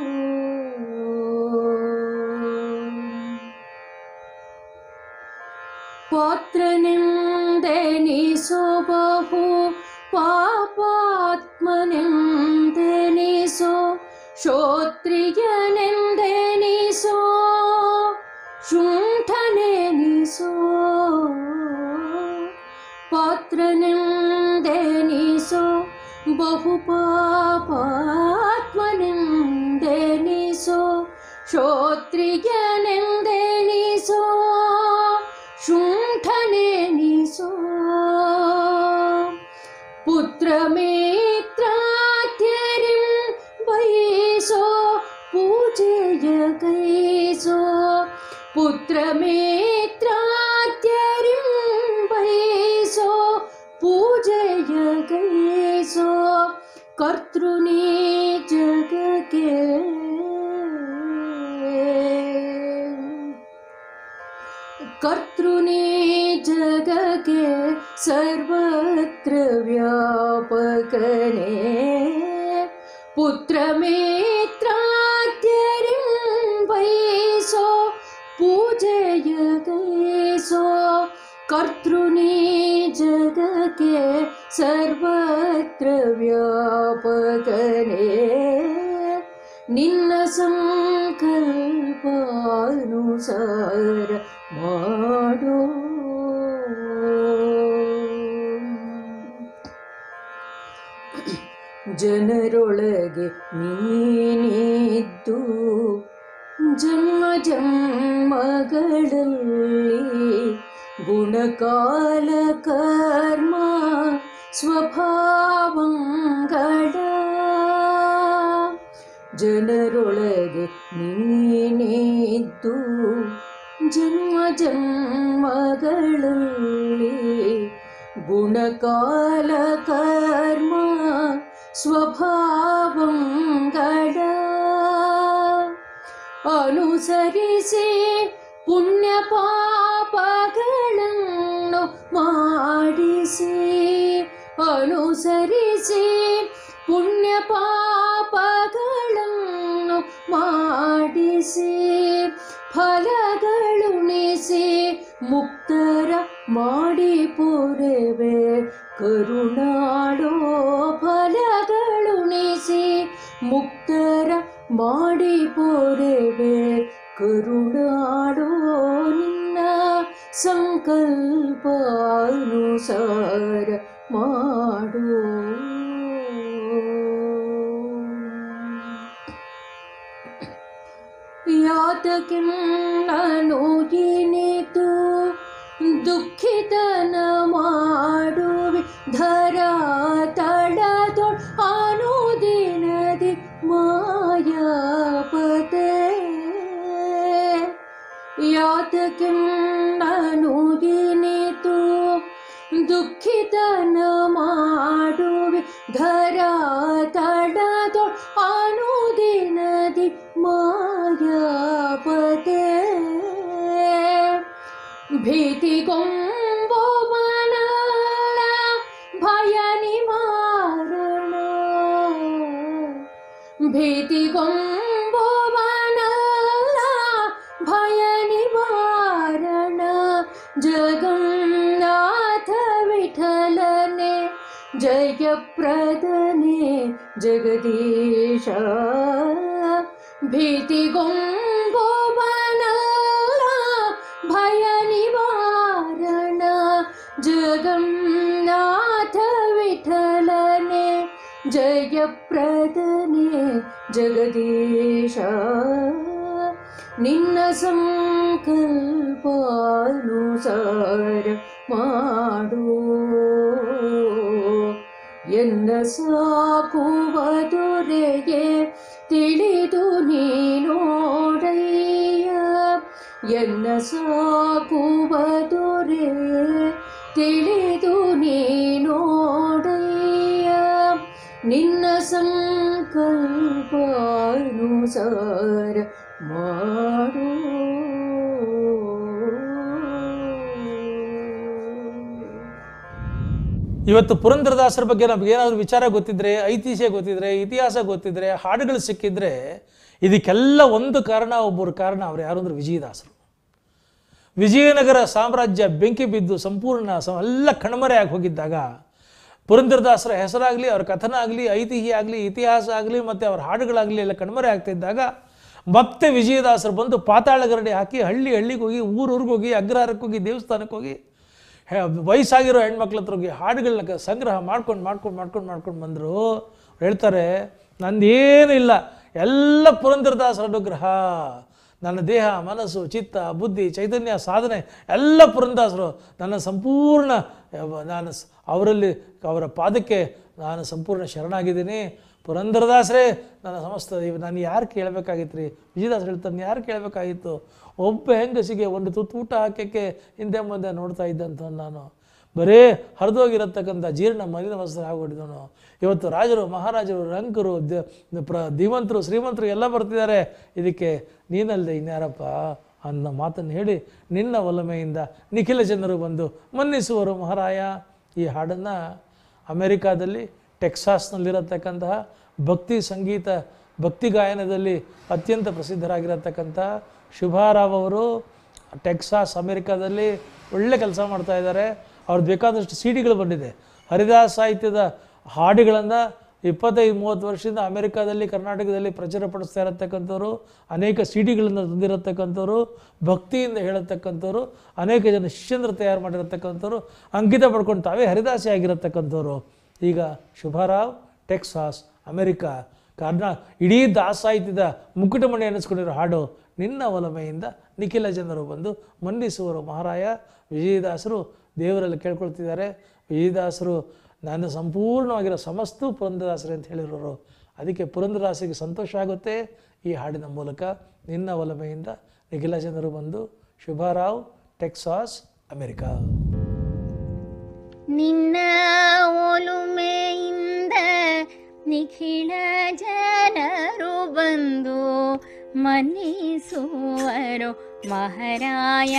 ಪಾತ್ರನೆಂದೆನಿಸೋ ಬಹು ಪಾಪಾತ್ಮನೆಂದೆನಿಸೋ ಶ್ರೋತ್ರಿಯನೆಂದೆನಿಸೋ ಶುಂಠನೆನಿಸೋ ಪಾತ್ರನೆಂದೆನಿಸೋ ಬಹು ಪಾಪಾತ್ಮನೆಂದೆನಿಸೋ ಶ್ರೋತ್ರಿಯನೆಂದೆನಿಸೋ ಶುಂಠನೆನಿಸೋ ಪುತ್ರಮೇತ್ರಾತ್ಯರಿಂ ಬಯಸೋ ಪೂಜೆಯ ಕೈಸೋ ಪುತ್ರಮೇತ್ರಾತ್ಯರಿಂ ಬಯಸೋ ಪೂಜೆಯ ಕೈಸೋ ಕರ್ತೃನೇ ಜಗಕ್ಕೆ ಕರ್ತೃನೇ ಜಗಕ್ಕೆ ಸರ್ವತ್ರ ವ್ಯಾಪಕನೇ ಪುತ್ರಮೇತ್ರಾತ್ಯರಿಂ ವೈಸೋ ಪೂಜೆಯ ಕೈಸೋ ಕರ್ತೃನೇ ಜಗಕ್ಕೆ ಸರ್ವತ್ರ ವ್ಯಾಪಕನೇ ನಿನ್ನ ಸಂಕಲ್ಪಾನುಸಾರ ಮಾಡೋ ಜನರೊಳಗೆ ನೀನಿದ್ದು ಜನ್ಮ ಜನ್ಮಗಳಲ್ಲಿ ಗುಣಕಾಲ ಕರ್ಮ ಸ್ವಭಾವಂಗಳ ಜನರೊಳಗೆ ನೀನೇದ್ದು ಜನ್ಮ ಜನ್ಮಗಳಲ್ಲಿ ಗುಣಕಾಲ ಕರ್ಮ ಸ್ವಭಾವಂಗಳ ಅನುಸರಿಸಿ ಪುಣ್ಯ ಪಾಪಗಳನ್ನು ಮಾಡಿಸಿ ಅನುಸರಿಸಿ ಪುಣ್ಯ ಪಾಪಗಳನ್ನು ಮಾಡಿಸಿ ಫಲಗಳುಣಿಸಿ ಮುಕ್ತರ ಮಾಡಿ ಪೂರವೆ ಕರುಣಾಡೋ ಫಲಗಳುಣಿಸಿ ಮುಕ್ತರ ಮಾಡಿ ಪೋರೆವೆ ಕರುಣಾಡೋ ನಿನ್ನ ಸಂಕಲ್ಪಾನುಸಾರ ಮಾಡೋ ಯಾತಕಿನ್ನನು ಏನಿತು ದುಃಖಿತನ ಮಾಡುವೆ ಧರ ತಳದೊ ಅನುದಿನದಿ ಮಾಯಾಪತೆ ಯಾತಕಿನ್ನನು ಏನಿತು ದುಃಖಿತನ ಮಾಡುವೆ ಧರ ತಡದೊ ಅನುದಿನದಿ ಮಾಯಾಪತೆ ಭೀತಿಗೊಂಬುವನಲ್ಲ ಭಯ ನಿವಾರಣ ಭೀತಿಗೊಂಬುವನಲ್ಲ ಭಯ ನಿವಾರಣ ಜಗನ್ನಾಥ ವಿಠಲನೆ ಜಯಪ್ರದನೆ ಜಗದೀಶ ಭೀತಿಗೊಂಬುವನಲ್ಲ ಭಯ ನಿವಾರಣ ಜಗನ್ನಾಥ ವಿಠಲನೆ ಜಯಪ್ರದನೆ ಜಗದೀಶ ನಿನ್ನ ಸಂಕಲ್ಪಾನುಸಾರ ಮಾಡು ಎನ್ನ ಸಾಕುವ ದೊರೆಗೆ ತಿಳಿದು ನೀನೋಡಯ್ಯ ಎನ್ನ ಸಾಕುವ ದೊರೆ ತಿಳಿದು ನೀನೋಡಯ್ಯ ನಿನ್ನ ಸಂಕಲ್ಪಾನುಸಾರ ಮಾಡು ಇವತ್ತು ಪುರಂದರದಾಸರ ಬಗ್ಗೆ ನಮ್ಗೆ ಏನಾದರೂ ವಿಚಾರ ಗೊತ್ತಿದ್ರೆ ಐತಿಹ್ಯ ಗೊತ್ತಿದ್ರೆ ಇತಿಹಾಸ ಗೊತ್ತಿದ್ರೆ ಹಾಡುಗಳು ಸಿಕ್ಕಿದ್ರೆ ಇದಕ್ಕೆಲ್ಲ ಒಂದು ಕಾರಣ ಒಬ್ಬರು ಕಾರಣ ಅವ್ರು ಯಾರು ಅಂದ್ರೆ ವಿಜಯದಾಸರು ವಿಜಯನಗರ ಸಾಮ್ರಾಜ್ಯ ಬೆಂಕಿ ಬಿದ್ದು ಸಂಪೂರ್ಣ ಸ- ಎಲ್ಲ ಕಣ್ಮರೆಯಾಗಿ ಹೋಗಿದ್ದಾಗ ಪುರಂದರದಾಸರ ಹೆಸರಾಗಲಿ ಅವ್ರ ಕಥನ ಆಗಲಿ ಐತಿಹ್ಯ ಆಗಲಿ ಇತಿಹಾಸ ಆಗಲಿ ಮತ್ತು ಅವ್ರ ಹಾಡುಗಳಾಗಲಿ ಎಲ್ಲ ಕಣ್ಮರೆ ಆಗ್ತಿದ್ದಾಗ ಮತ್ತೆ ವಿಜಯದಾಸರು ಬಂದು ಪಾತಾಳ ಗರಡಿ ಹಾಕಿ ಹಳ್ಳಿ ಹಳ್ಳಿಗೆ ಹೋಗಿ ಊರೂರಿಗೆ ಹೋಗಿ ಅಗ್ರಹಾರಕ್ಕೆ ಹೋಗಿ ದೇವಸ್ಥಾನಕ್ಕೆ ಹೋಗಿ ಹೆ- ವಯಸ್ಸಾಗಿರೋ ಹೆಣ್ಮಕ್ಳ ಹತ್ರ ಹೋಗಿ ಹಾಡುಗಳನ್ನ ಕ- ಸಂಗ್ರಹ ಮಾಡ್ಕೊಂಡು ಮಾಡ್ಕೊಂಡು ಮಾಡ್ಕೊಂಡು ಮಾಡ್ಕೊಂಡು ಬಂದರು ಹೇಳ್ತಾರೆ ನಂದೇನು ಇಲ್ಲ ಎಲ್ಲ ಪುರಂದರದಾಸರ ಅನುಗ್ರಹ ನನ್ನ ದೇಹ ಮನಸ್ಸು ಚಿತ್ತ ಬುದ್ಧಿ ಚೈತನ್ಯ ಸಾಧನೆ ಎಲ್ಲ ಪುರಂದಾಸರು ನನ್ನ ಸಂಪೂರ್ಣ ಯಾವ- ನಾನು ಸ್- ಅವರಲ್ಲಿ ಅವರ ಪಾದಕ್ಕೆ ನಾನು ಸಂಪೂರ್ಣ ಶರಣಾಗಿದ್ದೀನಿ ಪುರಂದರದಾಸರೇ ನನ್ನ ಸಮಸ್ತ ಇವ್ ನಾನು ಯಾರು ಕೇಳಬೇಕಾಗಿತ್ತು ರೀ ವಿಜಯದಾಸ್ ಹೇಳ್ತಾನೆ ಯಾರು ಕೇಳಬೇಕಾಗಿತ್ತು ಒಬ್ಬ ಹೆಂಗಸಿಗೆ ಒಂದು ತುತ್ತು ಊಟ ಹಾಕೋಕ್ಕೆ ಹಿಂದೆ ಮುಂದೆ ನೋಡ್ತಾ ಇದ್ದಂಥ ನಾನು ಬರೇ ಹರಿದೋಗಿರತಕ್ಕಂಥ ಜೀರ್ಣ ಮಲಿನ ವಸ್ತ್ರ ಆಗಿಬಿಟ್ಟಿದನು ಇವತ್ತು ರಾಜರು ಮಹಾರಾಜರು ರಂಕರು ದ- ಪ್ರ ಧೀಮಂತರು ಶ್ರೀಮಂತರು ಎಲ್ಲ ಬರ್ತಿದ್ದಾರೆ ಇದಕ್ಕೆ ನೀನಲ್ಲದೆ ಇನ್ಯಾರಪ್ಪ ಅನ್ನೋ ಮಾತನ್ನು ಹೇಳಿ ನಿನ್ನ ಒಲಮೆಯಿಂದ ನಿಖಿಲ ಜನರು ಬಂದು ಮನ್ನಿಸುವರು ಮಹಾರಾಯ ಈ ಹಾಡನ್ನು ಅಮೆರಿಕಾದಲ್ಲಿ ಟೆಕ್ಸಾಸ್ನಲ್ಲಿರತಕ್ಕಂತಹ ಭಕ್ತಿ ಸಂಗೀತ ಭಕ್ತಿ ಗಾಯನದಲ್ಲಿ ಅತ್ಯಂತ ಪ್ರಸಿದ್ಧರಾಗಿರತಕ್ಕಂಥ ಶುಭಾರಾವ್ ಅವರು ಟೆಕ್ಸಾಸ್ ಅಮೆರಿಕಾದಲ್ಲಿ ಒಳ್ಳೆ ಕೆಲಸ ಮಾಡ್ತಾ ಇದ್ದಾರೆ ಅವ್ರದ್ದು ಬೇಕಾದಷ್ಟು ಸಿ ಡಿಗಳು ಬಂದಿದೆ ಹರಿದಾಸ್ ಸಾಹಿತ್ಯದ ಹಾಡುಗಳನ್ನು ಇಪ್ಪತ್ತೈದು ಮೂವತ್ತು ವರ್ಷದಿಂದ ಅಮೆರಿಕಾದಲ್ಲಿ ಕರ್ನಾಟಕದಲ್ಲಿ ಪ್ರಚುರಪಡಿಸ್ತಾ ಇರತಕ್ಕಂಥವ್ರು ಅನೇಕ ಸಿ ಡಿಗಳನ್ನು ತಂದಿರತಕ್ಕಂಥವ್ರು ಭಕ್ತಿಯಿಂದ ಹೇಳತಕ್ಕಂಥವ್ರು ಅನೇಕ ಜನ ಶಿಷ್ಯಂದ್ರ ತಯಾರು ಮಾಡಿರತಕ್ಕಂಥವ್ರು ಅಂಕಿತ ಪಡ್ಕೊಂಡು ತಾವೇ ಹರಿದಾಸಿ ಆಗಿರತಕ್ಕಂಥವ್ರು ಈಗ ಶುಭಾರಾವ್ ಟೆಕ್ಸಾಸ್ ಅಮೆರಿಕ ಕರ್ನಾ ಇಡೀ ದಾಸ ಸಾಹಿತ್ಯದ ಮುಕುಟಮಣಿ ಅನ್ನಿಸ್ಕೊಂಡಿರೋ ಹಾಡು ನಿನ್ನ ಒಲಮೆಯಿಂದ ನಿಖಿಲ ಜನರು ಬಂದು ಮಂಡಿಸುವರು ಮಹಾರಾಯ ವಿಜಯದಾಸರು ದೇವರಲ್ಲಿ ಕೇಳ್ಕೊಳ್ತಿದ್ದಾರೆ ವಿಜಯದಾಸರು ನಾನು ಸಂಪೂರ್ಣವಾಗಿರೋ ಸಮಸ್ತು ಪುರಂದರದಾಸರೇ ಅಂತ ಹೇಳಿರೋರು ಅದಕ್ಕೆ ಪುರಂದರಾಸಿಗೆ ಸಂತೋಷ ಆಗುತ್ತೆ ಈ ಹಾಡಿನ ಮೂಲಕ ನಿನ್ನ ಒಲಮೆಯಿಂದ ನಿಖಿಲ ಜನರು ಬಂದು ಶುಭಾರಾವ್ ಟೆಕ್ಸಾಸ್ ಅಮೆರಿಕಾ ನಿನ್ನ ಒಲುಮೆಯಿಂದ ನಿಖಿಳ ಜನರು ಬಂದು ಮನ್ನಿಸುವರು ಮಹಾರಾಯ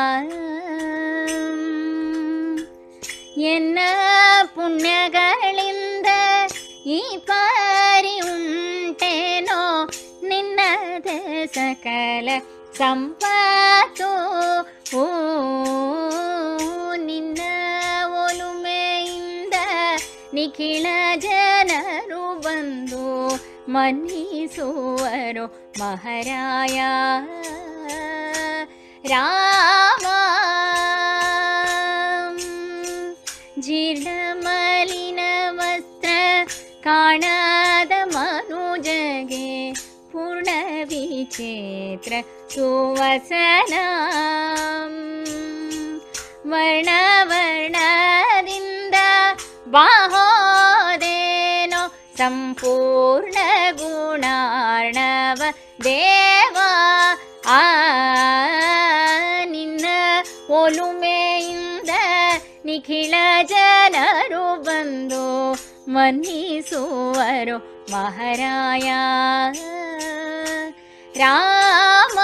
ಎನ್ನ ಪುಣ್ಯಗಳಿಂದ ಈ ಪಾರಿ ಉಂಟೇನೋ ನಿನ್ನದೇ ಸಕಲ ಸಂಪಾತು ಓ ನಿನ್ನ ಒಲುಮೆಯಿಂದ ನಿಖಿಳ ಜನರು ಬಂದು ಮನ್ನಿಸುವರು ಮಹಾರಾಯ ರಾಮ ಜೀರ್ಣ ಮಲಿನ ವಸ್ತ್ರ ಕಾಣದ ಮನುಜಗೆ ಪೂರ್ಣ ವಿಚಿತ್ರ ಸುವಸನ ವರ್ಣ ವರ್ಣದಿಂದ ಬಾಹೋದೇನೋ ಸಂಪೂರ್ಣ ಗುಣಾರ್ಣವ ದೇವ ಆ ನಿನ್ನ ಒಲುಮೆಯಿಂದ ನಿಖಿಳ ಜನರು ಬಂದು ಮನ್ನಿಸುವರು ಮಹಾರಾಯ ರಾಮ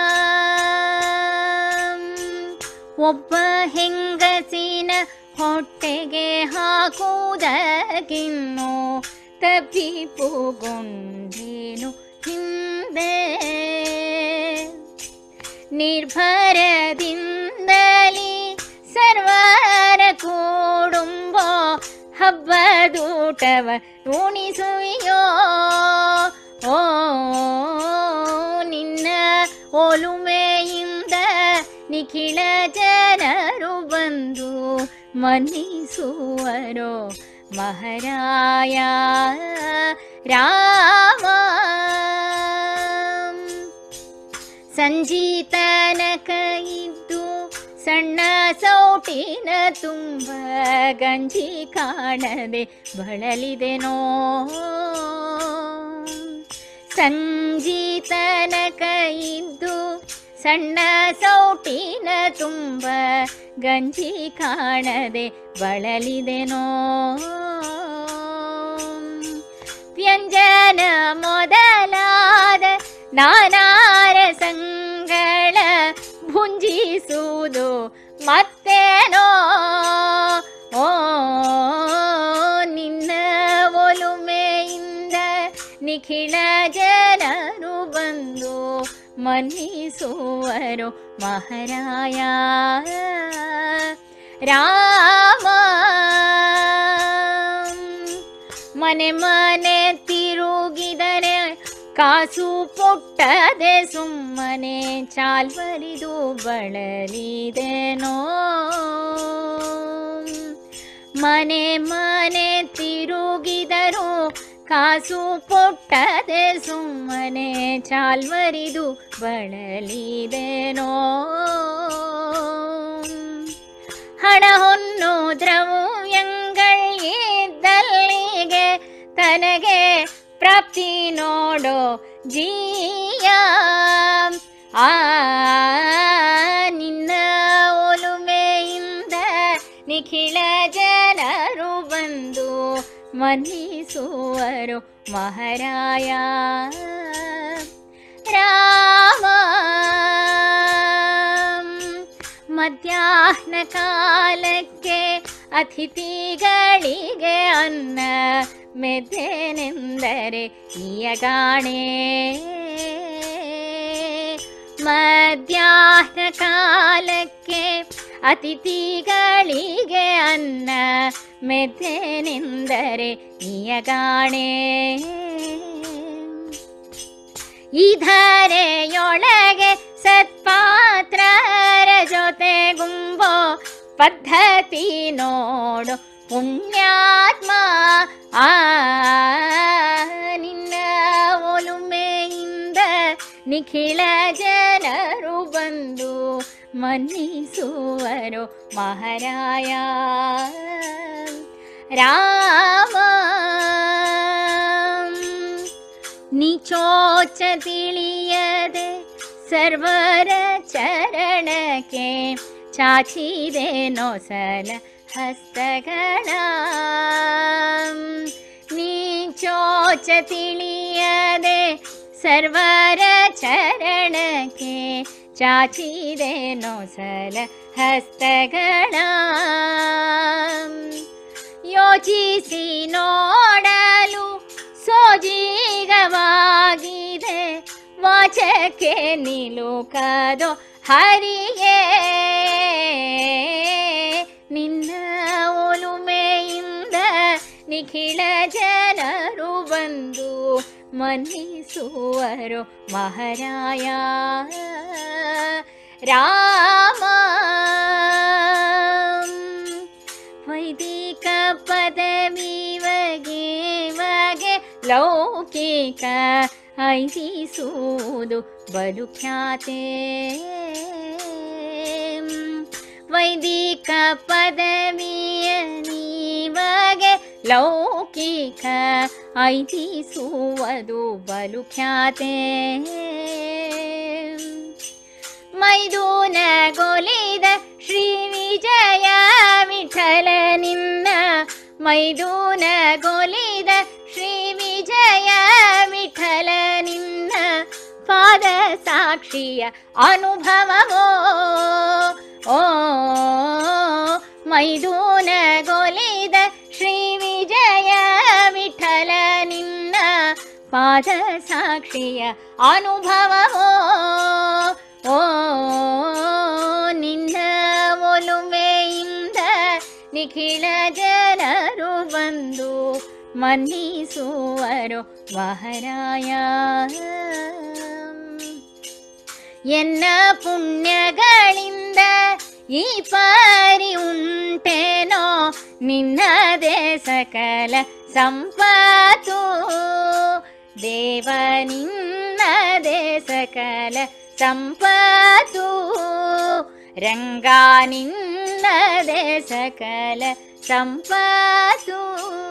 ಒಬ್ಬ ಹೆಂಗಸಿನ ಹೊಟ್ಟೆಗೆ ಹಾಕುವುದಕ್ಕಿನ್ನು ತಪ್ಪಿಪುಗೊಂಡೇನು ಹಿಂದೆ ನಿರ್ಭರದಿಂದಲಿ ಸರ್ವರ ಕೂಡುಂಬ ಹಬ್ಬದೂಟವ ಉಣಿಸುವಿಯೋ ಓ ನಿನ್ನ ಒಲುಮೆಯಿಂದ ನಿಖಿಳ ಜನರು ಬಂದು ಮನ್ನಿಸುವರೋ ಮಹಾರಾಯ ರಾಮ ಸಂಜೀತನಕ ಇದ್ದು ಸಣ್ಣ ಸೌಟಿನ ತುಂಬ ಗಂಜಿ ಕಾಣದೆ ಬಳಲಿದೆನೋ ಸಂಜೀತನಕ ಇದ್ದು ಸಣ್ಣ ಸೌಟಿನ ತುಂಬ ಗಂಜಿ ಕಾಣದೆ ಬಳಲಿದೆನೋ ವ್ಯಂಜನ ಮೊದಲಾದ ನಾನಾರ ಸಂಗಳ ಭುಂಜಿಸುವುದು ಮತ್ತೇನೋ ಓ ನಿನ್ನ ಒಲುಮೆಯಿಂದ ನಿಖಿಳ ಜನರು ಬಂದು ಮನ್ನಿಸುವರು ಮಹಾರಾಯ ರಾಮ ಮನೆ ಮನೆ ತಿರುಗಿದರೆ ಕಾಸು ಪುಟ್ಟದೆ ಸುಮ್ಮನೆ ಚಾಲ್ವರಿದು ಬಳಲಿದೆನೋ ಮನೆ ಮನೆ ತಿರುಗಿದರು ಕಾಸು ಪುಟ್ಟದೆ ಸುಮ್ಮನೆ ಚಾಲ್ವರಿದು ಬಳಲಿದೆನೋ ಹಣ ಹೊನ್ನು ದ್ರವ್ಯಂಗಳ್ ಇದ್ದಲ್ಲಿಗೆ ತನಗೆ ಪ್ರಾಪ್ತಿ ನೋಡೋ ಜೀಯ ಆ ನಿನ್ನ ಒಲುಮೆಯಿಂದ ನಿಖಿಳ ಜನರು ಬಂದು ಮನ್ನಿಸುವರು ಮಹಾರಾಯ ರಾಮ ಮಧ್ಯಾಹ್ನ ಕಾಲಕ್ಕೆ ಅತಿಥಿಗಳಿಗೆ ಅನ್ನ ಮೆದ್ದೆನೆಂದರೆ ಈಯಗಾಣೆ ಮಧ್ಯಾಹ್ನ ಕಾಲಕ್ಕೆ ಅತಿಥಿಗಳಿಗೆ ಅನ್ನ ಮೆದ್ದೆನೆಂದರೆ ಈಯಗಾಣೆ ಇಧರೆಯೊಳಗೆ ಸತ್ಪಾತ್ರರ ಜೊತೆ ಗುಂಬೋ ಪದ್ಧತಿ ನೋಡು ಪುಣ್ಯಾತ್ಮ ಆ ನಿನ್ನ ಒಲುಮೆಯಿಂದ ನಿಖಿಳ ಜನರು ಬಂದು ಮನ್ನಿಸುವರು ಮಹಾರಾಯ ರಾಮ ನಿಚೋಚ ತಿಳಿಯದೆ ಸರ್ವರ ಚರಣಕ್ಕೆ ಚಾಚಿದೆ ನೊಸಲ ಹಸ್ತಗಳ ನೀಚೋಚ ತಿಳಿಯದೆ ಸರ್ವರ ಚರಣಕ್ಕೆ ಚಾಚಿದೆ ನೊಸಲ ಹಸ್ತಗಳ ಯೋಚಿಸಿ ನೋಡಲು ಸೋಜಿಗವಾಗಿದೆ ವಾಚಕ್ಕೆ ನಿಲುಕದೋ ಹರಿಗೆ ನಿನ್ನ ಒಲುಮೆಯಿಂದ ನಿಖಿಳ ಜನರು ಬಂದು ಮನ್ನಿಸುವರು ಮಹಾರಾಯ ರಾಮ ವೈದಿಕ ಪದವಿವಗೆ ವಗೆ ಲೌಕಿಕ ಐದಿಸುವುದು ಬಲು ಖ್ಯಾತೆ ವೈದಿಕ ಪದವಿಯ ನೀವಗೆ ಲೌಕಿಕ ಐದಿಸುವುದು ಬಲು ಖ್ಯಾತೆ ಮೈದೂನಗೊಲಿದ ಶ್ರೀ ವಿಜಯ ವಿಠಲ ನಿನ್ನ ಮೈದೂನಗೊಲಿದ ಶ್ರೀ ವಿಜಯ ವಿಠಲ ನಿನ್ನ ಪಾದ ಸಾಕ್ಷಿಯ ಅನುಭವವೋ ಓ ಮೈದೂನಗೊಲಿದ ಶ್ರೀ ವಿಜಯ ವಿಠಲ ನಿನ್ನ ಪಾದ ಸಾಕ್ಷಿಯ ಅನುಭವವೋ ಓ ನಿನ್ನ ಒಲುಮೆಯಿಂದ ನಿಖಿಳ ಜನರು ಬಂದು ಮನ್ನಿಸುವರು ಮಹಾರಾಯ ಎನ್ನ ಪುಣ್ಯಗಳಿಂದ ಈ ಪಾರಿ ಉಂಟೇನೋ ನಿನ್ನದೇ ಸಕಲ ಸಂಪತ್ತು ದೇವ ನಿನ್ನದೇ ಸಕಲ ಸಂಪತ್ತು ರಂಗ ನಿನ್ನದೇ ಸಕಲ ಸಂಪತ್ತು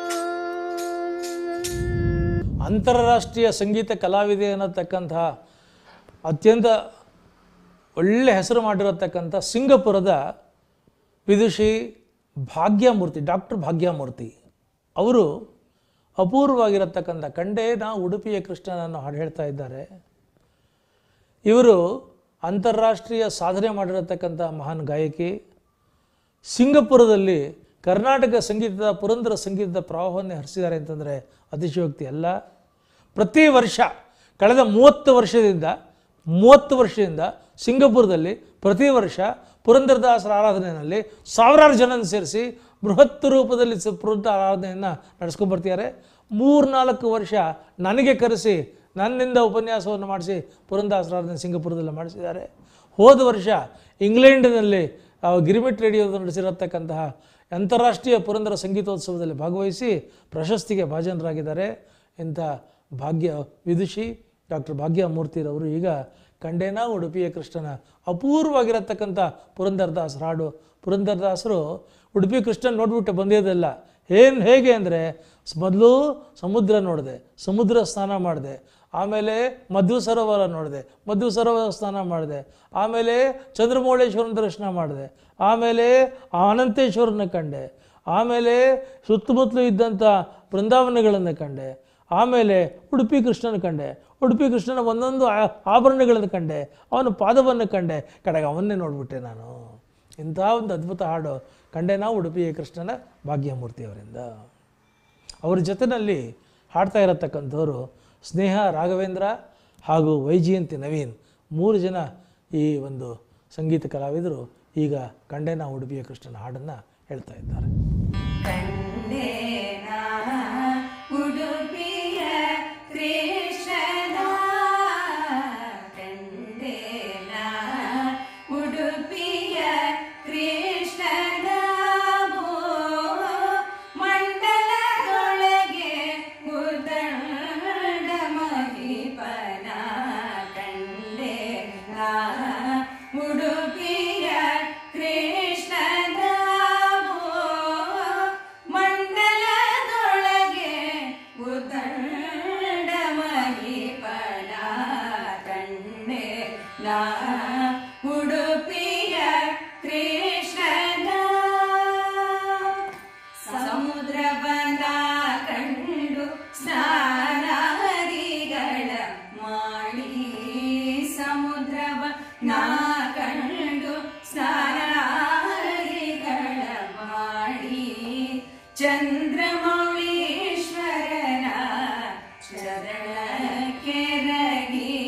ಅಂತಾರಾಷ್ಟ್ರೀಯ ಸಂಗೀತ ಕಲಾವಿದೆ ಅನ್ನತಕ್ಕಂತಹ ಅತ್ಯಂತ ಒಳ್ಳೆ ಹೆಸರು ಮಾಡಿರತಕ್ಕಂಥ ಸಿಂಗಪುರದ ವಿದುಷಿ ಭಾಗ್ಯಮೂರ್ತಿ ಡಾಕ್ಟರ್ ಭಾಗ್ಯಮೂರ್ತಿ ಅವರು ಅಪೂರ್ವವಾಗಿರತಕ್ಕಂಥ ಕಂಡೇ ನಾ ಉಡುಪಿಯ ಕೃಷ್ಣನನ್ನು ಹಾಡು ಹೇಳ್ತಾ ಇದ್ದಾರೆ ಇವರು ಅಂತಾರಾಷ್ಟ್ರೀಯ ಸಾಧನೆ ಮಾಡಿರತಕ್ಕಂಥ ಮಹಾನ್ ಗಾಯಕಿ ಸಿಂಗಪುರದಲ್ಲಿ ಕರ್ನಾಟಕ ಸಂಗೀತದ ಪುರಂದರ ಸಂಗೀತದ ಪ್ರವಾಹವನ್ನೇ ಹರಿಸಿದ್ದಾರೆ ಅಂತಂದರೆ ಅತಿಶಯೋಕ್ತಿ ಅಲ್ಲ ಪ್ರತಿ ವರ್ಷ ಕಳೆದ ಮೂವತ್ತು ವರ್ಷದಿಂದ ಮೂವತ್ತು ವರ್ಷದಿಂದ ಸಿಂಗಪುರದಲ್ಲಿ ಪ್ರತಿ ವರ್ಷ ಪುರಂದರದಾಸರ ಆರಾಧನೆಯಲ್ಲಿ ಸಾವಿರಾರು ಜನ ಸೇರಿಸಿ ಬೃಹತ್ ರೂಪದಲ್ಲಿ ಸ- ಪುರಂದರ ಆರಾಧನೆಯನ್ನು ನಡೆಸ್ಕೊಂಡ್ಬರ್ತಿದ್ದಾರೆ ಮೂರ್ನಾಲ್ಕು ವರ್ಷ ನನಗೆ ಕರೆಸಿ ನನ್ನಿಂದ ಉಪನ್ಯಾಸವನ್ನು ಮಾಡಿಸಿ ಪುರಂದಾಸರ ಆರಾಧನೆ ಸಿಂಗಪುರದಲ್ಲಿ ಮಾಡಿಸಿದ್ದಾರೆ ಹೋದ ವರ್ಷ ಇಂಗ್ಲೆಂಡಿನಲ್ಲಿ ಆ, ಗಿರಿಮಿಟ್ ರೇಡಿಯೋದ ನಡೆಸಿರತಕ್ಕಂತಹ ಅಂತಾರಾಷ್ಟ್ರೀಯ ಪುರಂದರ ಸಂಗೀತೋತ್ಸವದಲ್ಲಿ ಭಾಗವಹಿಸಿ ಪ್ರಶಸ್ತಿಗೆ ಭಾಜನರಾಗಿದ್ದಾರೆ ಇಂಥ ಭಾಗ್ಯ ವಿದುಷಿ ಡಾಕ್ಟರ್ ಭಾಗ್ಯಮೂರ್ತಿರವರು ಈಗ ಕಂಡೇನ ಉಡುಪಿಯ ಕೃಷ್ಣನ ಅಪೂರ್ವವಾಗಿರತಕ್ಕಂಥ ಪುರಂದರದಾಸರ ಹಾಡು ಪುರಂದರದಾಸರು ಉಡುಪಿ ಕೃಷ್ಣನ್ ನೋಡ್ಬಿಟ್ಟು ಬಂದಿದ್ದಲ್ಲ ಏನು ಹೇಗೆ ಅಂದರೆ ಮೊದಲು ಸಮುದ್ರ ನೋಡಿದೆ ಸಮುದ್ರ ಸ್ನಾನ ಮಾಡಿದೆ ಆಮೇಲೆ ಮಧ್ವ ಸರೋವರ ನೋಡಿದೆ ಮಧ್ವ ಸರೋವರ ಸ್ನಾನ ಮಾಡಿದೆ ಆಮೇಲೆ ಚಂದ್ರಮೌಳೇಶ್ವರನ ದರ್ಶನ ಮಾಡಿದೆ ಆಮೇಲೆ ಅನಂತೇಶ್ವರನ ಕಂಡೆ ಆಮೇಲೆ ಸುತ್ತಮುತ್ತಲು ಇದ್ದಂಥ ಬೃಂದಾವನಗಳನ್ನು ಕಂಡೆ ಆಮೇಲೆ ಉಡುಪಿ ಕೃಷ್ಣನ ಕಂಡೆ ಉಡುಪಿ ಕೃಷ್ಣನ ಒಂದೊಂದು ಆ- ಆಭರಣಗಳನ್ನು ಕಂಡೆ ಅವನ ಪಾದವನ್ನು ಕಂಡೆ ಕಡೆಗೆ ಅವನ್ನೇ ನೋಡಿಬಿಟ್ಟೆ ನಾನು ಇಂಥ ಒಂದು ಅದ್ಭುತ ಹಾಡು ಕಂಡೆ ನಾವು ಉಡುಪಿಯ ಕೃಷ್ಣನ ಭಾಗ್ಯಮೂರ್ತಿಯವರಿಂದ ಅವ್ರ ಜೊತೆಯಲ್ಲಿ ಹಾಡ್ತಾ ಇರತಕ್ಕಂಥವ್ರು ಸ್ನೇಹ ರಾಘವೇಂದ್ರ ಹಾಗೂ ವೈಜಯಂತಿ ನವೀನ್ ಮೂರು ಜನ ಈ ಒಂದು ಸಂಗೀತ ಕಲಾವಿದರು ಈಗ ಕಂಡೇನ ಉಡುಪಿಯ ಕೃಷ್ಣನ ಹಾಡನ್ನು ಹೇಳ್ತಾ ಇದ್ದಾರೆ ಉಡುಪಿಯ ಕೃಷ್ಣನ ಕಂಡೇನ ಉಡುಪಿಯ ಕೃಷ್ಣನ ಮಂಡಲದೊಳಗೆ ಉದಂಡ ಮಹಿಪನ ಕಂಡೇನ ಉಡುಪಿಯ ಕೃಷ್ಣನ ಕೆರಗಿ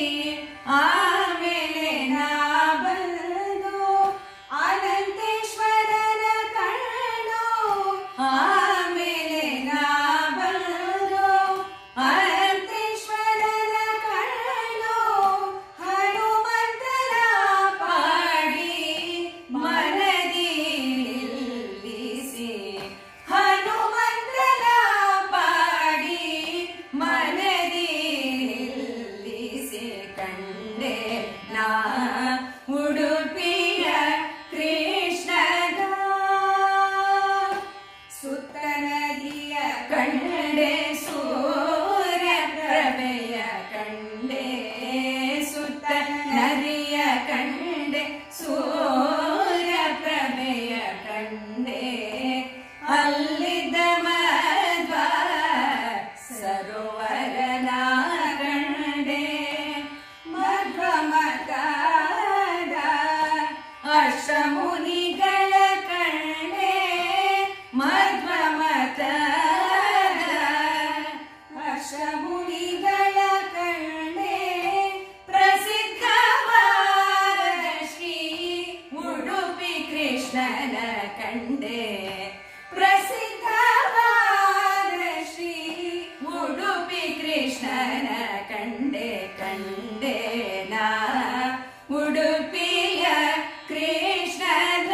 ಆಮೇಲೆ ನಾ ಬಂದು ಅನಂತೇಶ್ವರನ ಕಂಡು ಆಮೇಲೆ ನಾ ಬಂದು ಅನಂತೇಶ್ವರನ ಕಂಡು ಹನುಮಂತನ ಪಾಡಿ ಮನದಿ ನಿಲ್ಲಿಸಿ ಹನುಮಂತನ ಪಾಡಿ ಮನದಿ ನಿಲ್ಲಿಸಿ ಕಂಡೆ ನಾ ಉಡುಪಿಯ ಕೃಷ್ಣದ ಸುತ್ತ ನದಿಯ ಕಂಡೆ ಸೂರ್ಯ ಪ್ರಭೆಯ ಕಂಡೆ ಸುತ್ತ ನದಿಯ ಕಂಡೆ ಸೂರ್ಯ ಪ್ರಭೆಯ ಕಂಡೆ ಅಲ್ಲಿದ್ದ ಮಧ್ವ ಸರೋವರನ ಕಂಡೆ ಮಧ್ವ ಮತದ ಅಷ್ಟಮುನಿಗಳ ಕಂಡೆ ಮಧ್ವ ಮತದ ಅಷ್ಟಮುನಿಗಳ ಕಂಡೆ ಪ್ರಸಿದ್ಧವಾದ ಶ್ರೀ ಉಡುಪಿ ಕೃಷ್ಣನ ಕಂಡೆ ಪ್ರಸಿದ್ಧವಾದ ಶ್ರೀ ಉಡುಪಿ ಕೃಷ್ಣನ ಕಂಡೆ ಕಂಡೆ ನಾ ಉಡುಪಿಯ ಕೃಷ್ಣನ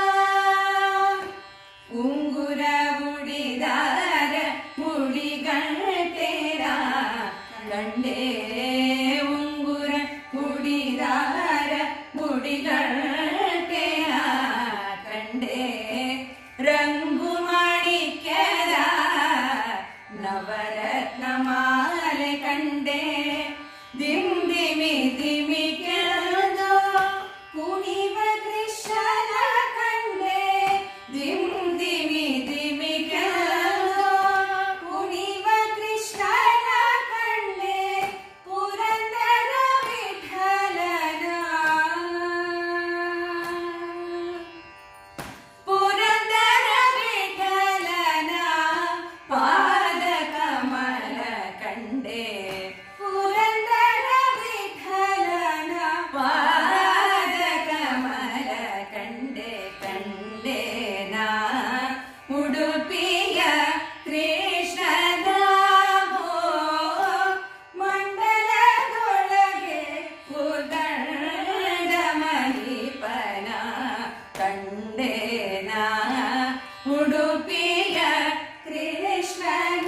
ಉಂಗುರ ಉಡಿದಾರ ಉಡಿಗಂಟೆರ ಕಂಡೆ ಉಂಗುರ ಉಡಿದಾರ ಉಡಿಗಂಟೆರ ಕಂಡೆ ರಂಗು ಮಾಣಿಕ್ಯದ ನವರತ್ನ ಮಾಲೆ ಕಂಡೆ ದಿಮ್ ದಿಮಿ ದಿಮಿ ಕೆಳದು ಕುಣಿವ ಕೃಷ್ಣನ ಕಂಡೆ ದಿಮ್ ದಿಮಿ ದಿಮಿ ಕೆಳದು ಕುಣಿವ ಕೃಷ್ಣನ ಕಂಡೆ ಪುರಂದರ ವಿಠಲನ ಪುರಂದರ ವಿಠಲನ ಪಾದ ಕಮಲ ಕಂಡೆ ಪುರಂದರ ವಿಠಲನ ಪಾದ ಕಮಲ ಕಂಡೆ ಕಂಡೆ ನಾ ಉಡುಪಿಯ ಕೃಷ್ಣನ ಮಂಡಲದೊಳಗೆ ಉದಂಡ ಮಹಿಪನ ಕಂಡೇನ ಉಡುಪಿಯ ಕೃಷ್ಣನ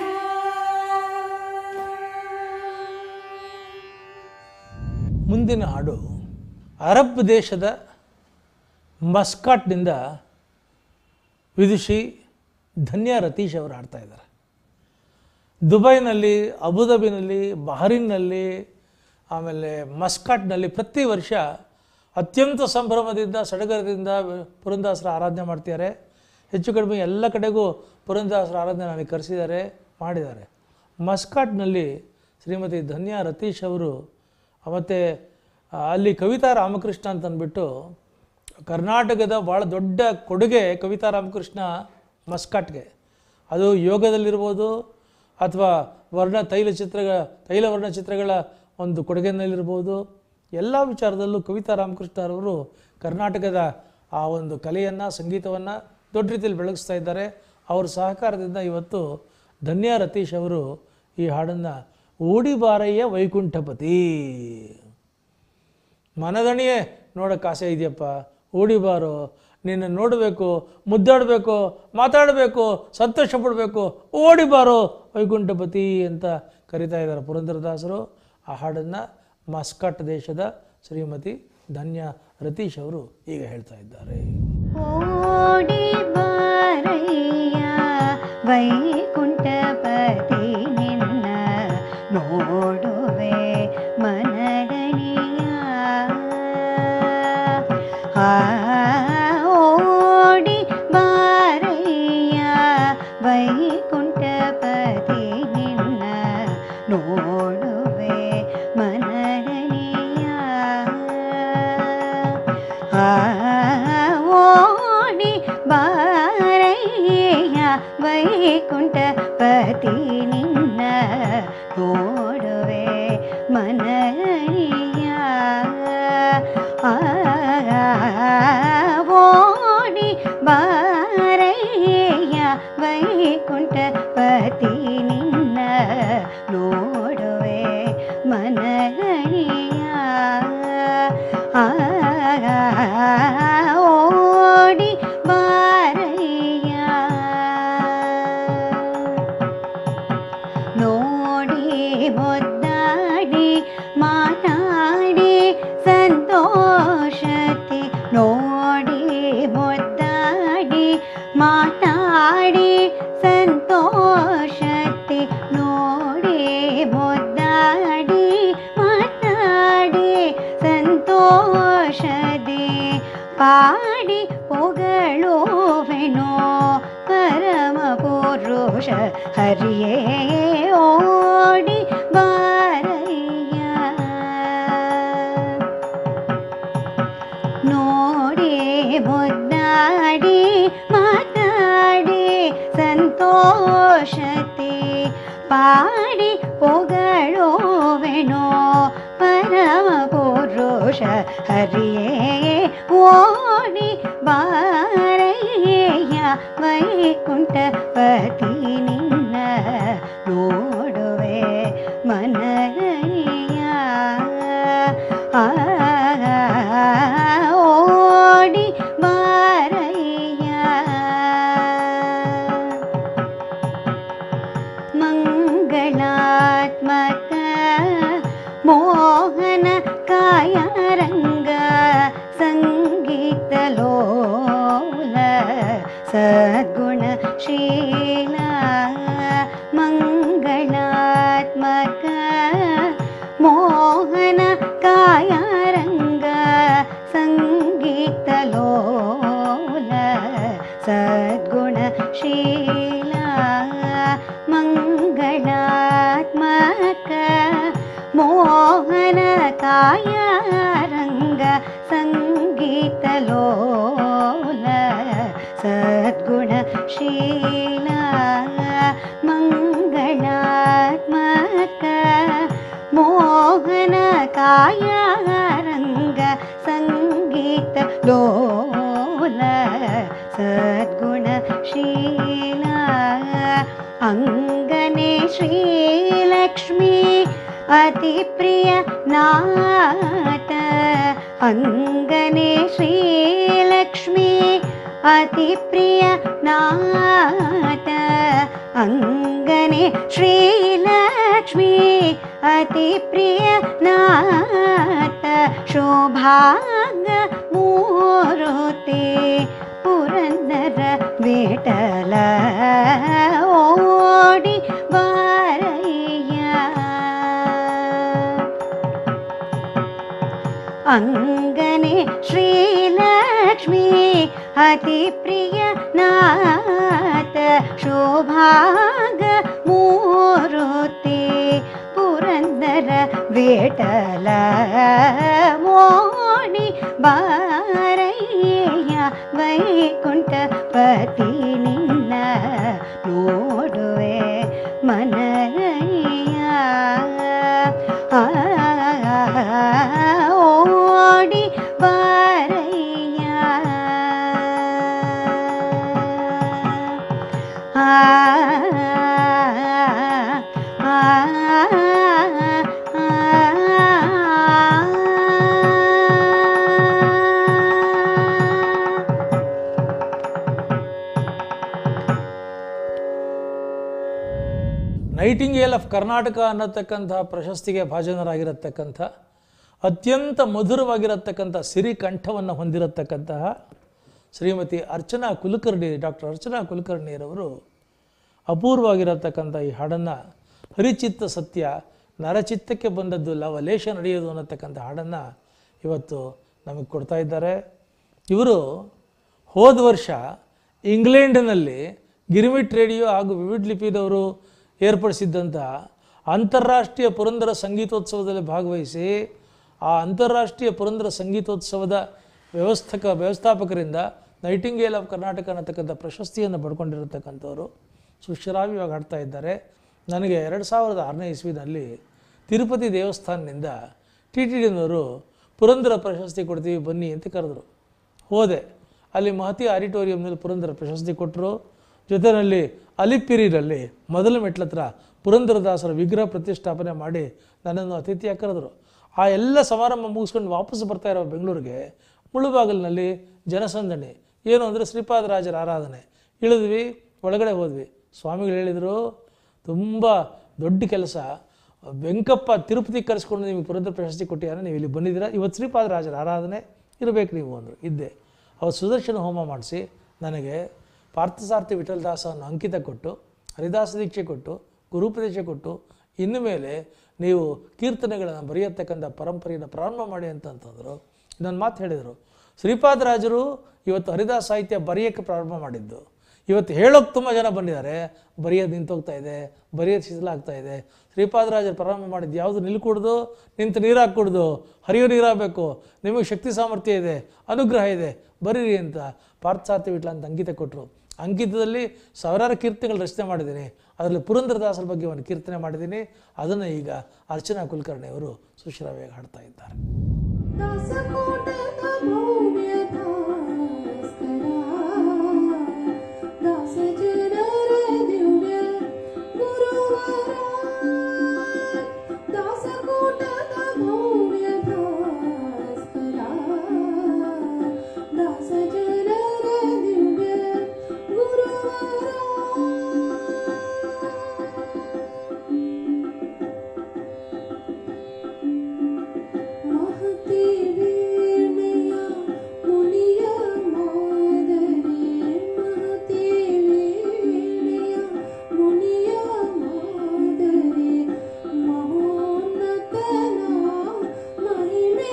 ಮುಂದಿನ ಹಾಡು ಅರಬ್ ದೇಶದ ಮಸ್ಕಾಟ್ನಿಂದ ವಿದುಷಿ ಧನ್ಯ ರತೀಶ್ ಅವರು ಹಾಡ್ತಾ ಇದ್ದಾರೆ ದುಬೈನಲ್ಲಿ ಅಬುದಾಬಿನಲ್ಲಿ ಬಹರಿನ್ನಲ್ಲಿ ಆಮೇಲೆ ಮಸ್ಕಾಟ್ನಲ್ಲಿ ಪ್ರತಿ ವರ್ಷ ಅತ್ಯಂತ ಸಂಭ್ರಮದಿಂದ ಸಡಗರದಿಂದ ಪುರಂದಾಸರ ಆರಾಧನೆ ಮಾಡ್ತಿದ್ದಾರೆ ಹೆಚ್ಚು ಕಡಿಮೆ ಎಲ್ಲ ಕಡೆಗೂ ಪುರಂದಾಸರ ಆರಾಧನೆ ನನಗೆ ಕರೆಸಿದ್ದಾರೆ ಮಾಡಿದ್ದಾರೆ ಮಸ್ಕಾಟ್ನಲ್ಲಿ ಶ್ರೀಮತಿ ಧನ್ಯ ರತೀಶ್ ಅವರು ಮತ್ತು ಅಲ್ಲಿ ಕವಿತಾ ರಾಮಕೃಷ್ಣ ಅಂತ ಅಂದ್ಬಿಟ್ಟು ಕರ್ನಾಟಕದ ಭಾಳ ದೊಡ್ಡ ಕೊಡುಗೆ ಕವಿತಾ ರಾಮಕೃಷ್ಣ ಮಸ್ಕಾಟ್ಗೆ ಅದು ಯೋಗದಲ್ಲಿರ್ಬೋದು ಅಥವಾ ವರ್ಣ ತೈಲ ಚಿತ್ರಗಳ ತೈಲ ವರ್ಣ ಚಿತ್ರಗಳ ಒಂದು ಕೊಡುಗೆನಲ್ಲಿರ್ಬೋದು ಎಲ್ಲ ವಿಚಾರದಲ್ಲೂ ಕವಿತಾ ರಾಮಕೃಷ್ಣರವರು ಕರ್ನಾಟಕದ ಆ ಒಂದು ಕಲೆಯನ್ನು ಸಂಗೀತವನ್ನು ದೊಡ್ಡ ರೀತಿಯಲ್ಲಿ ಬೆಳಗಿಸ್ತಾ ಇದ್ದಾರೆ ಅವರ ಸಹಕಾರದಿಂದ ಇವತ್ತು ಧನ್ಯ ರತೀಶ್ ಅವರು ಈ ಹಾಡನ್ನು ಓಡಿಬಾರಯ್ಯ ವೈಕುಂಠಪತಿ ಮನದಣಿಯೇ ನೋಡೋಕ್ಕೆ ಆಸೆ ಇದೆಯಪ್ಪ ಓಡಿಬಾರು ನಿನ್ನ ನೋಡಬೇಕು ಮುದ್ದಾಡಬೇಕು ಮಾತಾಡಬೇಕು ಸಂತೋಷ ಪಡಬೇಕು ಓಡಿಬಾರೋ ವೈಕುಂಠಪತಿ ಅಂತ ಕರಿತಾ ಇದ್ದಾರೆ ಪುರಂದರದಾಸರು ಆ ಹಾಡನ್ನು ಮಸ್ಕಟ್ ದೇಶದ ಶ್ರೀಮತಿ ಧನ್ಯ ರತೀಶ್ ಅವರು ಈಗ ಹೇಳ್ತಾ ಇದ್ದಾರೆ ಓಡಿ ಬಾರಯ್ಯ ವೈಕುಂಠಪತಿ ನಿನ್ನ ನೋಡುವೆ ಮನದನಿಯ ಆ ಓಡಿ ಬಾರಯ್ಯ ವೈಕುಂಠಪತಿ ನಿನ್ನ ನೋಡುವೆ ಮನದನಿಯ ಆ ಓಡಿ ಬಾರಯ್ಯ ವೈಕುಂಠಪತಿ ನಿನ್ನ ನೋಡುವೆ ಮನನಿಯ ಆ, ಓಡಿ ಬಾರಯ್ಯ ವೈಕುಂಠಪತಿ ನಿನ್ನ ನೋಡುವೆ ಮನನಿಯ ಆ, ಓಡಿ ಬಾರಯ್ಯ ನೋಡಿ ಮುದ್ದಾಡಿ ಮಾತಾಡಿ ಸಂತೋಷತೆ ನೋಡಿ ಮುದ್ದಾಡಿ ಮಾತಾಡಿ ಸಂತೋಷತೆ ನೋಡಿ ಮುದ್ದಾಡಿ ಮಾತಾಡಿ ಸಂತೋಷದೆ ಪಾಡಿ ಪೊಗಳುವೆನೋ ಪರಮ ಪುರುಷ ಹರಿಯೇ ಓಡಿ ಬಾರಯ್ಯ ನೋಡಿ ಮುದ್ದಾಡಿ ಮಾತಾಡಿ ಸಂತೋಷತೆ ಪಾಡಿ ಪೊಗಳುವೆನೋ ಪರಮ ಪುರುಷ ಹರಿಯೇ ಓಡಿ ಬಾರಯ್ಯ ವೈಕುಂಠಪತಿ ನಿನ್ನ ನೋಡುವೆ ಮನಯ್ಯ ಆ, ಓಡಿ ಬಾರಯ್ಯ ಮಂಗಳಾತ್ಮಕ ಮೋಹನ ಕಾಯರಂಗ ಸಂಗೀತ ಲೋಲ ಸದ್ಗುಣ ಶೀಲ ಮಂಗಳಾತ್ಮಕ ಮೋಹನ ಕಾಯರಂಗ ಸಂಗೀತ ಲೋಲ ಸದ್ಗುಣ ಶೀಲ ಮಂಗಳಾತ್ಮಕ ಮೋಹನ ಕಾಯರಂಗ ಸಂಗೀತ ಲೋಲ ಸದ್ಗುಣ ಶೀಲ ಮಂಗಳಾತ್ಮಕ ಮೋಹನ ಕಾಯರಂಗ ಸಂಗೀತ ಲೋಲ ಸದ್ಗುಣ ಶೀಲ ಅಂಗನೆ ಶ್ರೀಲಕ್ಷ್ಮಿ ಅತಿ ಪ್ರಿಯ ನಾಥ ಅಂಗನೆ ಶ್ರೀಲಕ್ಷ್ಮಿ ಅತಿ ಪ್ರಿಯ ನಾಥ ಅಂಗನೆ ಶ್ರೀಲಕ್ಷ್ಮಿ ಅತಿ ಪ್ರಿಯ ನಾಥ ಶೋಭಾಂಗ ಮೂರುತಿ ಪುರಂದರ ವಿಠಲ ಓಡಿ ಬಾರಯ್ಯ ಅಂಗನೆ ಶ್ರೀಲಕ್ಷ್ಮಿ ಅತಿ ಪ್ರಿಯ ನಾಥ ಶೋಭಾಗ ಮೂರುತಿ ಪುರಂದರ ವಿಠಲ ಮೋಣಿ ಬಾರಯ್ಯ ವೈಕುಂಠಪತಿ ನಿನ್ನ ನೋಡುವೆ ಮನಯ್ಯ ಆ, ಓಡಿ ಬಾರಯ್ಯ ಆ, ಆ, ಆ. ನೈಟಿಂಗೇಲ್ ಆಫ್ ಕರ್ನಾಟಕ ಅನ್ನತಕ್ಕಂಥ ಪ್ರಶಸ್ತಿಗೆ ಭಾಜನರಾಗಿರತಕ್ಕಂಥ ಅತ್ಯಂತ ಮಧುರವಾಗಿರತಕ್ಕಂಥ ಸಿರಿ ಕಂಠವನ್ನು ಹೊಂದಿರತಕ್ಕಂತಹ ಶ್ರೀಮತಿ ಅರ್ಚನಾ ಕುಲಕರ್ಣಿ ಡಾಕ್ಟರ್ ಅರ್ಚನಾ ಕುಲಕರ್ಣಿಯರವರು ಅಪೂರ್ವವಾಗಿರತಕ್ಕಂಥ ಈ ಹಾಡನ್ನು ಹರಿಚಿತ್ತ ಸತ್ಯ ನರಚಿತ್ತಕ್ಕೆ ಬಂದದ್ದು ಲವಲೇಶ ನಡೆಯೋದು ಅನ್ನತಕ್ಕಂಥ ಹಾಡನ್ನು ಇವತ್ತು ನಮಗೆ ಕೊಡ್ತಾ ಇದ್ದಾರೆ ಇವರು ಹೋದ ವರ್ಷ ಇಂಗ್ಲೆಂಡಿನಲ್ಲಿ ಗಿರಿಮಿಟ್ ರೇಡಿಯೋ ಹಾಗೂ ವಿವಿಡ್ ಲಿಪಿದವರು ಏರ್ಪಡಿಸಿದ್ದಂಥ ಅಂತಾರಾಷ್ಟ್ರೀಯ ಪುರಂದರ ಸಂಗೀತೋತ್ಸವದಲ್ಲಿ ಭಾಗವಹಿಸಿ ಆ ಅಂತಾರಾಷ್ಟ್ರೀಯ ಪುರಂದರ ಸಂಗೀತೋತ್ಸವದ ವ್ಯವಸ್ಥಕ ವ್ಯವಸ್ಥಾಪಕರಿಂದ ನೈಟಿಂಗೇಲ್ ಆಫ್ ಕರ್ನಾಟಕ ಅನ್ನತಕ್ಕಂಥ ಪ್ರಶಸ್ತಿಯನ್ನು ಪಡ್ಕೊಂಡಿರತಕ್ಕಂಥವ್ರು ಸುಶ್ರಾವ್ಯವಾಗಿ ಹಾಡ್ತಾ ಇದ್ದಾರೆ ನನಗೆ ಎರಡು ಸಾವಿರದ ಆರನೇ ಇಸ್ವಿನಲ್ಲಿ ತಿರುಪತಿ ದೇವಸ್ಥಾನದಿಂದ ಟಿ ಟಿ ಡಿನವರು ಪುರಂದರ ಪ್ರಶಸ್ತಿ ಕೊಡ್ತೀವಿ ಬನ್ನಿ ಅಂತ ಕರೆದ್ರು ಹೋದೆ ಅಲ್ಲಿ ಮಹತಿ ಆಡಿಟೋರಿಯಂನಲ್ಲಿ ಪುರಂದರ ಪ್ರಶಸ್ತಿ ಕೊಟ್ಟರು ಜೊತೆಯಲ್ಲಿ ಅಲಿಪಿರಿನಲ್ಲಿ ಮೊದಲ ಮೆಟ್ಲತ್ರ ಪುರಂದರದಾಸರ ವಿಗ್ರಹ ಪ್ರತಿಷ್ಠಾಪನೆ ಮಾಡಿ ನನ್ನನ್ನು ಅತಿಥಿಯಾಗಿ ಕರೆದ್ರು ಆ ಎಲ್ಲ ಸಮಾರಂಭ ಮುಗಿಸ್ಕೊಂಡು ವಾಪಸ್ ಬರ್ತಾ ಇರೋ ಬೆಂಗಳೂರಿಗೆ ಮುಳುಬಾಗಿಲಿನಲ್ಲಿ ಜನಸಂದಣಿ ಏನು ಅಂದರೆ ಶ್ರೀಪಾದರಾಜರ ಆರಾಧನೆ ಇಳಿದ್ವಿ ಒಳಗಡೆ ಹೋದ್ವಿ ಸ್ವಾಮಿಗಳು ಹೇಳಿದರು ತುಂಬ ದೊಡ್ಡ ಕೆಲಸ ವೆಂಕಪ್ಪ ತಿರುಪತಿ ಕರೆಸ್ಕೊಂಡು ನಿಮಗೆ ಪುರಂದರ ಪ್ರಶಸ್ತಿ ಕೊಟ್ಟಿದ್ದಾರೆ ನೀವು ಇಲ್ಲಿ ಬಂದಿದ್ದೀರಾ ಇವತ್ತು ಶ್ರೀಪಾದರಾಜರ ಆರಾಧನೆ ಇರಬೇಕು ನೀವು ಅಂದರು ಇದ್ದೆ ಅವತ್ತು ಸುದರ್ಶನ ಹೋಮ ಮಾಡಿಸಿ ನನಗೆ ಪಾರ್ಥಸಾರಥಿ ವಿಠಲದಾಸ ಅನ್ನೋ ಅಂಕಿತ ಕೊಟ್ಟು ಹರಿದಾಸ ದೀಕ್ಷೆ ಕೊಟ್ಟು ಗುರುಪದೇಶ ಕೊಟ್ಟು ಇನ್ನು ಮೇಲೆ ನೀವು ಕೀರ್ತನೆಗಳನ್ನು ಬರೆಯತಕ್ಕಂಥ ಪರಂಪರೆಯನ್ನು ಪ್ರಾರಂಭ ಮಾಡಿ ಅಂತಂತಂದರು ಇದೊಂದು ಮಾತು ಹೇಳಿದರು ಶ್ರೀಪಾದರಾಜರು ಇವತ್ತು ಹರಿದಾಸ ಸಾಹಿತ್ಯ ಬರೆಯೋಕ್ಕೆ ಪ್ರಾರಂಭ ಮಾಡಿದ್ದು ಇವತ್ತು ಹೇಳೋಕೆ ತುಂಬ ಜನ ಬಂದಿದ್ದಾರೆ ಬರೆಯೋದು ನಿಂತೋಗ್ತಾ ಇದೆ ಬರೆಯೋದು ಶಿಥಿಲಾಗ್ತಾ ಇದೆ ಶ್ರೀಪಾದರಾಜರು ಪ್ರಾರಂಭ ಮಾಡಿದ್ದು ಯಾವುದು ನಿಲ್ಕೂಡ್ದು ನಿಂತು ನೀರು ಹಾಕ್ಕೊಡ್ದು ಹರಿಯೋ ನೀರಾಗಬೇಕು ನಿಮಗೆ ಶಕ್ತಿ ಸಾಮರ್ಥ್ಯ ಇದೆ ಅನುಗ್ರಹ ಇದೆ ಬರೀರಿ ಅಂತ ಪಾರ್ಥಸಾರ್ಥಿ ವಿಟ್ಲ ಅಂತ ಅಂಕಿತ ಕೊಟ್ಟರು ಅಂಕಿತದಲ್ಲಿ ಸಾವಿರಾರು ಕೀರ್ತನೆಗಳು ರಚನೆ ಮಾಡಿದ್ದೀನಿ ಅದರಲ್ಲಿ ಪುರಂದರದಾಸರ ಬಗ್ಗೆ ಒಂದು ಕೀರ್ತನೆ ಮಾಡಿದ್ದೀನಿ ಅದನ್ನು ಈಗ ಅರ್ಚನಾ ಕುಲಕರ್ಣಿ ಅವರು ಸುಶ್ರಾವ್ಯಾಗಿ ಹಾಡ್ತಾ ಇದ್ದಾರೆ ದಾಸಕೋಟದ ಭವ್ಯ ಭಾಸ್ಕರ ದಾಸಜನರ ದಿವ್ಯ ಗುರುವರ ದಾಸಕೋಟದ ಭವ್ಯ ಭಾಸ್ಕರ ದಾಸಜನರ ದಿವ್ಯ ಗುರುವರ महती वीणया मुनिया मादरी महती वीणया मुनिया मादरी महोन्नतना महिमे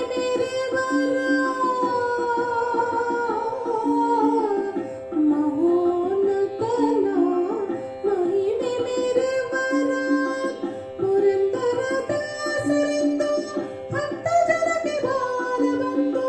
ಮಹೋನ್ನತನ ಮಹಿಮೆ ಮೆರೆವರ ಪುರಂದರದಾಸರಿಂದ ಭಕ್ತ ಜನಕ್ಕೆ ಬಾಲ ಬಂದು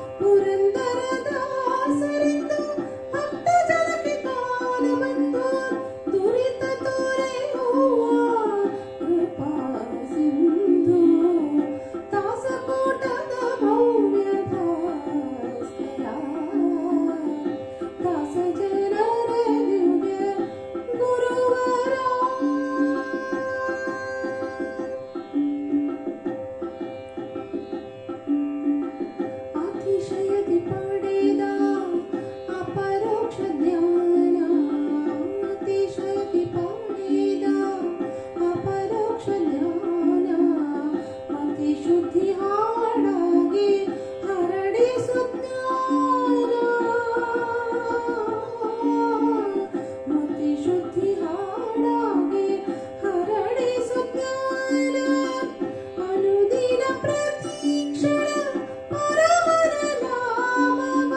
ಪುರಂದರದಾಸರಿಂದ ಭಕ್ತ ಜನಕ್ಕೆ ಬಾಲ ಬಂದು ದುರಿತ ತೊರೆಯುವ ಕೃಪಾ ಸಿಂಧು ದಾಸಕೋಟದ ಭವ್ಯ ಭಾಸ್ಕರ ದಾಸ ಜನರ ದಿವ್ಯ ಗುರುವರ ಅತಿಶಯದಿ ಪಡೆದ ಅಪರೋಕ್ಷ ಜ್ಞಾನ ಅತಿಶಯದಿ ಪಡೆದ ಅಪರೋಕ್ಷ ಜ್ಞಾನ ಮತಿ ಶುದ್ಧಿ ಹಾಡಾಗಿ ಹರಡಿಸು ಜ್ಞಾನ ಮತಿ ಶುದ್ಧಿ ಹಾಡಾಗಿ ಹರಡಿಸು ಜ್ಞಾನ ಅನುದಿನ ಪ್ರತೀಕ್ಷಣ ಪರಮನ ನಾಮವ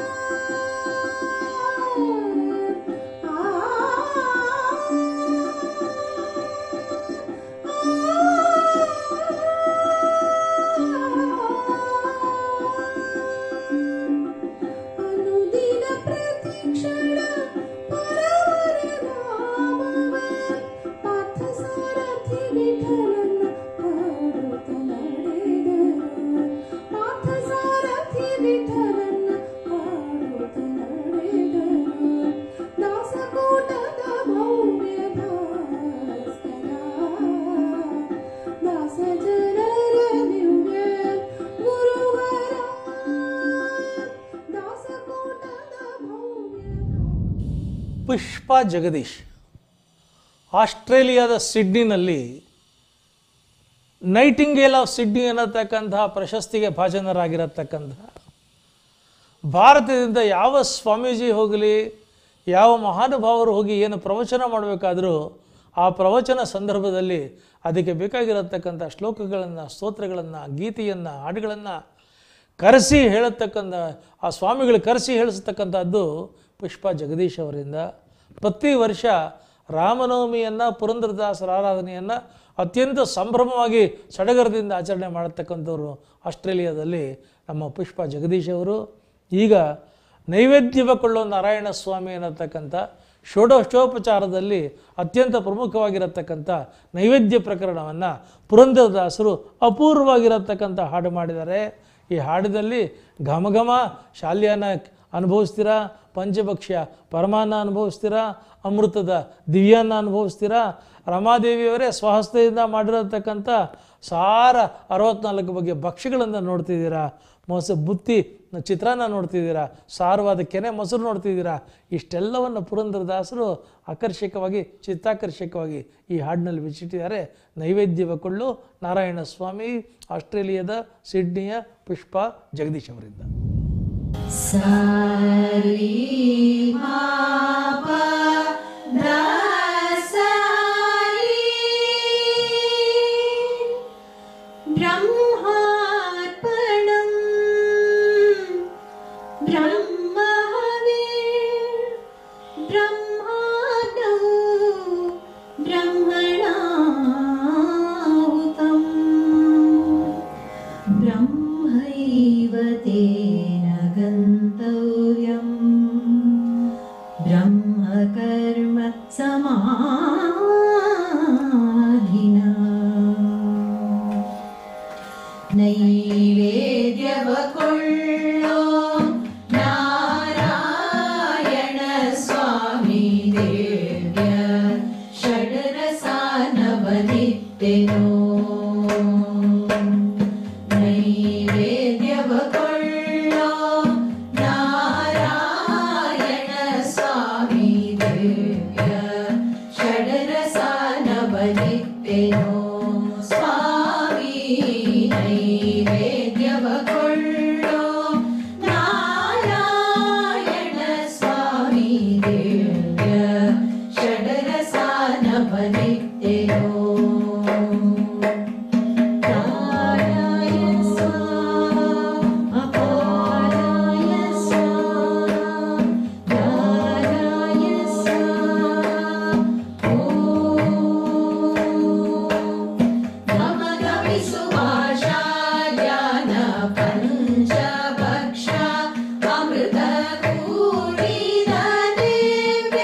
ಅನುದಿನ ಪ್ರತೀಕ್ಷಣ ಪರಮನ ನಾಮವ ಪಾರ್ಥಸಾರಥಿ ವಿಠಲನ ಹಾಡುತ್ತ ನಡೆದರು ಪಾರ್ಥಸಾರಥಿ ವಿಠಲನ ಹಾಡುತ್ತ ನಡೆದರು ದಾಸಕೂಟದ ಭವ್ಯ ಭಾಸ್ಕರ ದಾಸ ಜನರ ದಿವ್ಯ ಗುರುವರ ದಾಸಕೂಟದ ಭವ್ಯ ಪುಷ್ಪ ಜಗದೀಶ್ ಆಸ್ಟ್ರೇಲಿಯಾದ ಸಿಡ್ನಿನಲ್ಲಿ ನೈಟಿಂಗೇಲ್ ಆಫ್ ಸಿಡ್ನಿ ಅನ್ನತಕ್ಕಂತಹ ಪ್ರಶಸ್ತಿಗೆ ಭಾಜನರಾಗಿರತಕ್ಕಂತಹ ಭಾರತದಿಂದ ಯಾವ ಸ್ವಾಮೀಜಿ ಹೋಗಲಿ ಯಾವ ಮಹಾನುಭಾವರು ಹೋಗಿ ಏನು ಪ್ರವಚನ ಮಾಡಬೇಕಾದರೂ ಆ ಪ್ರವಚನ ಸಂದರ್ಭದಲ್ಲಿ ಅದಕ್ಕೆ ಬೇಕಾಗಿರತಕ್ಕಂಥ ಶ್ಲೋಕಗಳನ್ನು ಸ್ತೋತ್ರಗಳನ್ನು ಗೀತೆಯನ್ನು ಹಾಡುಗಳನ್ನು ಕರೆಸಿ ಹೇಳತಕ್ಕಂಥ ಆ ಸ್ವಾಮಿಗಳು ಕರೆಸಿ ಹೇಳಿಸ್ತಕ್ಕಂಥದ್ದು ಪುಷ್ಪ ಜಗದೀಶ್ ಅವರಿಂದ ಪ್ರತಿ ವರ್ಷ ರಾಮನವಮಿಯನ್ನು ಪುರಂದರದಾಸರ ಆರಾಧನೆಯನ್ನು ಅತ್ಯಂತ ಸಂಭ್ರಮವಾಗಿ ಸಡಗರದಿಂದ ಆಚರಣೆ ಮಾಡತಕ್ಕಂಥವ್ರು ಆಸ್ಟ್ರೇಲಿಯಾದಲ್ಲಿ ನಮ್ಮ ಪುಷ್ಪ ಜಗದೀಶ್ ಅವರು ಈಗ ನೈವೇದ್ಯವ ಕೊಳ್ಳೋ ನಾರಾಯಣ ಸ್ವಾಮಿ ಅನ್ನತಕ್ಕಂಥ ಷೋಡಶೋಪಚಾರದಲ್ಲಿ ಅತ್ಯಂತ ಪ್ರಮುಖವಾಗಿರತಕ್ಕಂಥ ನೈವೇದ್ಯ ಪ್ರಕರಣವನ್ನು ಪುರಂದರದಾಸರು ಅಪೂರ್ವವಾಗಿರತಕ್ಕಂಥ ಹಾಡು ಮಾಡಿದ್ದಾರೆ ಈ ಹಾಡಿನಲ್ಲಿ ಘಮ ಘಮ ಶಾಲ್ಯಾನ ಅನುಭವಿಸ್ತೀರಾ ಪಂಚಭಕ್ಷ್ಯ ಪರಮಾನ್ನ ಅನುಭವಿಸ್ತೀರಾ ಅಮೃತದ ದಿವ್ಯಾನ್ನ ಅನುಭವಿಸ್ತೀರಾ ರಮಾದೇವಿಯವರೇ ಸ್ವಹಸ್ತದಿಂದ ಮಾಡಿರತಕ್ಕಂಥ ಸಾರ ಅರವತ್ನಾಲ್ಕು ಬಗ್ಗೆ ಭಕ್ಷ್ಯಗಳನ್ನು ನೋಡ್ತಿದ್ದೀರಾ ಮೊಸ ಬುತ್ತಿ ಚಿತ್ರಾನ್ನ ನೋಡ್ತಿದ್ದೀರಾ ಸಾರವಾದ ಕೆನೆ ಮೊಸರು ನೋಡ್ತಿದ್ದೀರಾ ಇಷ್ಟೆಲ್ಲವನ್ನು ಪುರಂದರದಾಸರು ಆಕರ್ಷಕವಾಗಿ ಚಿತ್ತಾಕರ್ಷಕವಾಗಿ ಈ ಹಾಡಿನಲ್ಲಿ ಬಿಚ್ಚಿಟ್ಟಿದ್ದಾರೆ ನೈವೇದ್ಯವ ಕೊಳ್ಳು ನಾರಾಯಣ ಸ್ವಾಮಿ ಆಸ್ಟ್ರೇಲಿಯಾದ ಸಿಡ್ನಿಯ ಪುಷ್ಪ ಜಗದೀಶ್ ಅವರಿಂದ ब्रह्मार्पणम् ब्रह्महवे ब्रह्मादौ ब्रह्मणाहुतम् ब्रह्मैव तेन गन्तव्यम् ब्रह्मकर्म समाधिना ನೈವೇದ್ಯವಕೊಳ್ಳೋ ನಾರಾಯಣ ಸ್ವಾಮಿ ದೇವ್ಯ ಷಡ್ರಸಾನವನಿತ್ತೆನೋ ನೈವೇದ್ಯವಕೊಳ್ಳೋ ನಾರಾಯಣ ಸ್ವಾಮಿ ದೇವ್ಯ ಷಡ್ರಸಾನವನಿತ್ತೆನೋ ಸ್ವಾಮಿ ನೈವೇದ್ಯವಕೊಳ್ಳೋ ನಾರಾಯಣ ಸ್ವಾಮಿ ದೇವ್ಯ ಷಡ್ರಸಾನವನಿತ್ತೆನೋ ನಾರಾಯಣ ಅಪಾರಾಯ ನಾರಾಯ ನಮಗಮಿಸುವಾಶಾರ್ಯಾನ ಪಂಚಭಕ್ಷ ಅಮೃತ ಕೂಡಿದ ದಿವ್ಯ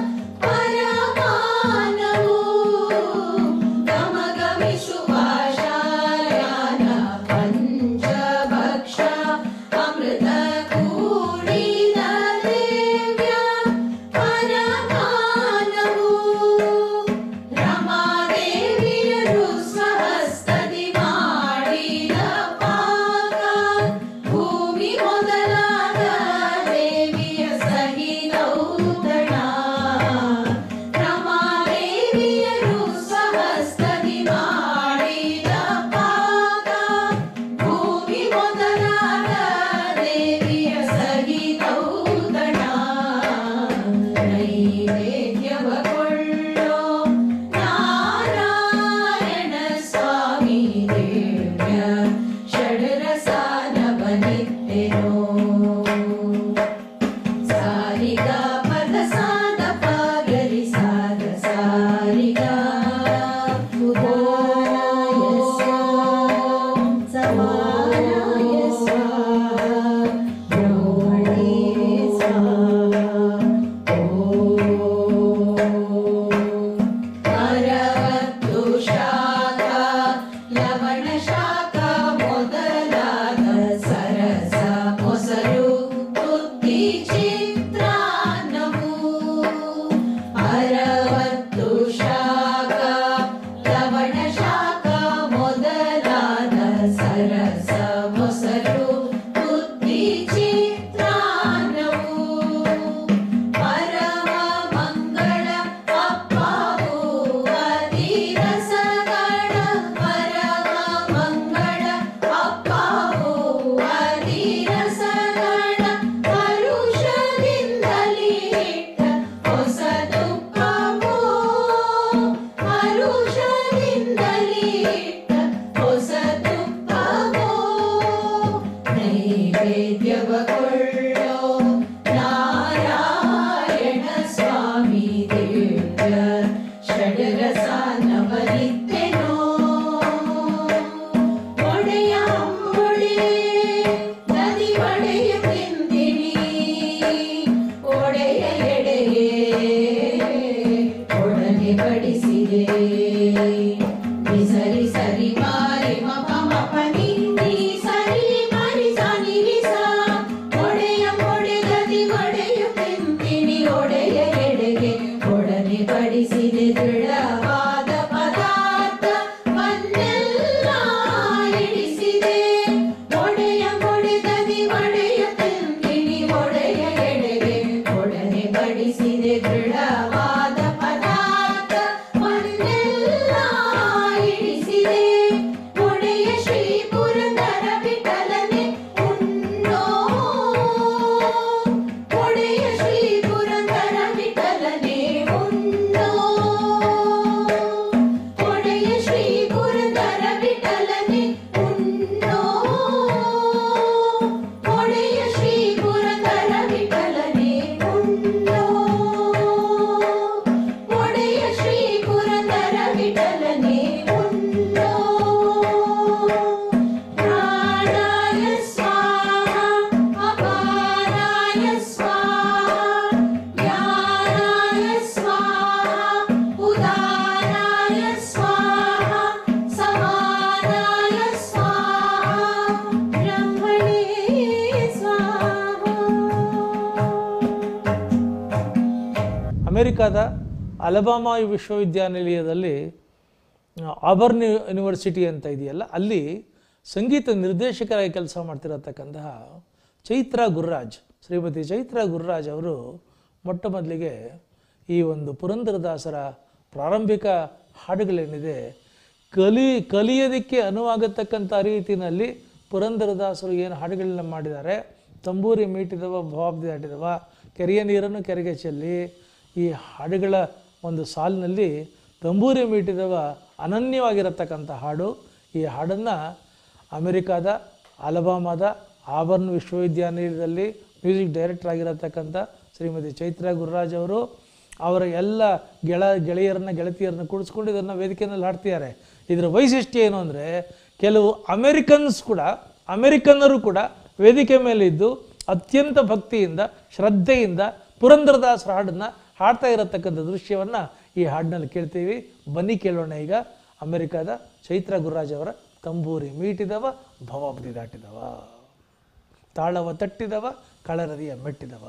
ಪರಮಾನವು ನಮಗಮಿಸುವಾಶಾರ್ಯಾನ ಪಂಚಭಕ್ಷ ಅಮೃತ ಕೂಡಿದ ದಿವ್ಯ ಪರಮಾನವು ರಮಾದೇವಿಯರು ಸ್ವಹಸ್ತದಿ ಮಾಡಿದ ಪಾಕ ಭೂಮಿ ಮೊದಲಾದ ದೇವಿಯ ಸಹಿತೌತಣ ರಮಾದೇವಿಯರು ಸ್ವಹಸ್ತದಿ ಮಾಡಿದ ಪಾಕ ಭೂಮಿ ಮೊದಲಾದ ದೇವಿಯ ಸಹಿತೌತಣ ನೈವೇದ್ಯವ ಕೊಳ್ಳೋ ನಾರಾಯಣ ಸ್ವಾಮಿ ದೇವ್ಯ ಷಡ್ರಸಾನವನಿತ್ತೆನೋ ಸಾರಿಗ ಪದ ಸಾದ ಪಾಗರಿ ಸಾದ ಸಾರಿಗ ಸಮಾನಾಯ ಸ್ವಾಹ ಬ್ರಹ್ಮಣೇ ಸ್ವಾಹ ಅರವತ್ತು ಶಾಖ ಲವಣ ಶಾಖ ಮೊದಲಾದ ಸರಸ ಮೊಸರು ಬುದ್ಧಿ ಚಿತ್ರಾನ್ನವು ಅರವತ್ತು ಶಾಖ ಲವಣ ಶಾಖ ಮೊದಲಾದ ಸರಸ ಮೊಸರು ಬುದ್ಧಿ ಚಿತ್ರಾನ್ನವು ಪರಮ ಮಂಗಳ ಅಪ್ಪವು ಅತಿರಸಗಳ ಪರಮ ಮಂಗಳ ಅಮೆರಿಕಾದ ಅಲಬಾಮಾ ವಿಶ್ವವಿದ್ಯಾನಿಲಯದಲ್ಲಿ ಆಬರ್ನ್ ಯೂನಿವರ್ಸಿಟಿ ಅಂತ ಇದೆಯಲ್ಲ ಅಲ್ಲಿ ಸಂಗೀತ ನಿರ್ದೇಶಕರಾಗಿ ಕೆಲಸ ಮಾಡ್ತಿರತಕ್ಕಂತಹ ಚೈತ್ರ ಗುರುರಾಜ್ ಶ್ರೀಮತಿ ಚೈತ್ರ ಗುರುರಾಜ್ ಅವರು ಮೊಟ್ಟ ಮೊದಲಿಗೆ ಈ ಒಂದು ಪುರಂದರದಾಸರ ಪ್ರಾರಂಭಿಕ ಹಾಡುಗಳೇನಿದೆ ಕಲಿ ಕಲಿಯೋದಕ್ಕೆ ಅನುವಾಗತಕ್ಕಂಥ ರೀತಿಯಲ್ಲಿ ಪುರಂದರದಾಸರು ಏನು ಹಾಡುಗಳನ್ನ ಮಾಡಿದ್ದಾರೆ ತಂಬೂರಿ ಮೀಟಿದವ ಭಾವಬ್ದಿ ದಾಟಿದವ ಕೆರೆಯ ನೀರನ್ನು ಕೆರೆಗೆ ಚೆಲ್ಲಿ ಈ ಹಾಡುಗಳ ಒಂದು ಸಾಲಿನಲ್ಲಿ ತಂಬೂರಿ ಮೀಟಿದವ ಅನನ್ಯವಾಗಿರತಕ್ಕಂಥ ಹಾಡು ಈ ಹಾಡನ್ನು ಅಮೆರಿಕಾದ ಅಲಬಾಮಾದ ಆಬರ್ನ್ ವಿಶ್ವವಿದ್ಯಾನಿಲಯದಲ್ಲಿ ಮ್ಯೂಸಿಕ್ ಡೈರೆಕ್ಟರ್ ಆಗಿರತಕ್ಕಂಥ ಶ್ರೀಮತಿ ಚೈತ್ರ ಗುರುರಾಜ್ ಅವರು ಅವರ ಎಲ್ಲ ಗೆಳ ಗೆಳೆಯರನ್ನ ಗೆಳತಿಯರನ್ನ ಕೂಡಿಸ್ಕೊಂಡು ಇದನ್ನು ವೇದಿಕೆಯಲ್ಲಿ ಹಾಡ್ತಿದ್ದಾರೆ ಇದರ ವೈಶಿಷ್ಟ್ಯ ಏನು ಅಂದರೆ ಕೆಲವು ಅಮೆರಿಕನ್ಸ್ ಕೂಡ ಅಮೆರಿಕನ್ನರು ಕೂಡ ವೇದಿಕೆ ಮೇಲೆ ಇದ್ದು ಅತ್ಯಂತ ಭಕ್ತಿಯಿಂದ ಶ್ರದ್ಧೆಯಿಂದ ಪುರಂದರದಾಸರ ಹಾಡನ್ನು ಹಾಡ್ತಾ ಇರತಕ್ಕಂಥ ದೃಶ್ಯವನ್ನು ಈ ಹಾಡಿನಲ್ಲಿ ಕೇಳ್ತೀವಿ ಬನ್ನಿ ಕೇಳೋಣ ಈಗ ಅಮೆರಿಕದ ಚೈತ್ರ ಗುರುರಾಜ್ ಅವರ ತಂಬೂರಿ ಮೀಟಿದವ ಭವಾಬ್ದಿ ದಾಟಿದವ ತಾಳವ ತಟ್ಟಿದವ ಕಳರದಿಯ ಮೆಟ್ಟಿದವ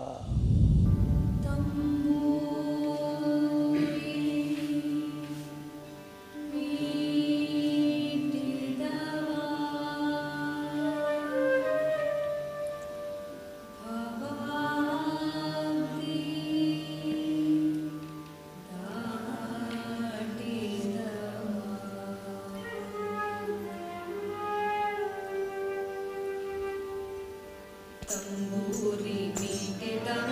ತಂಬೂರಿ ಮೀಟಿದವ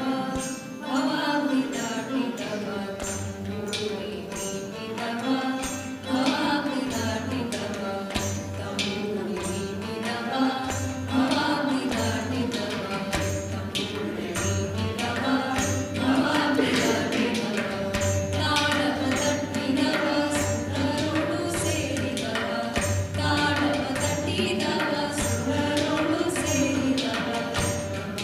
ಸೇರಿದವ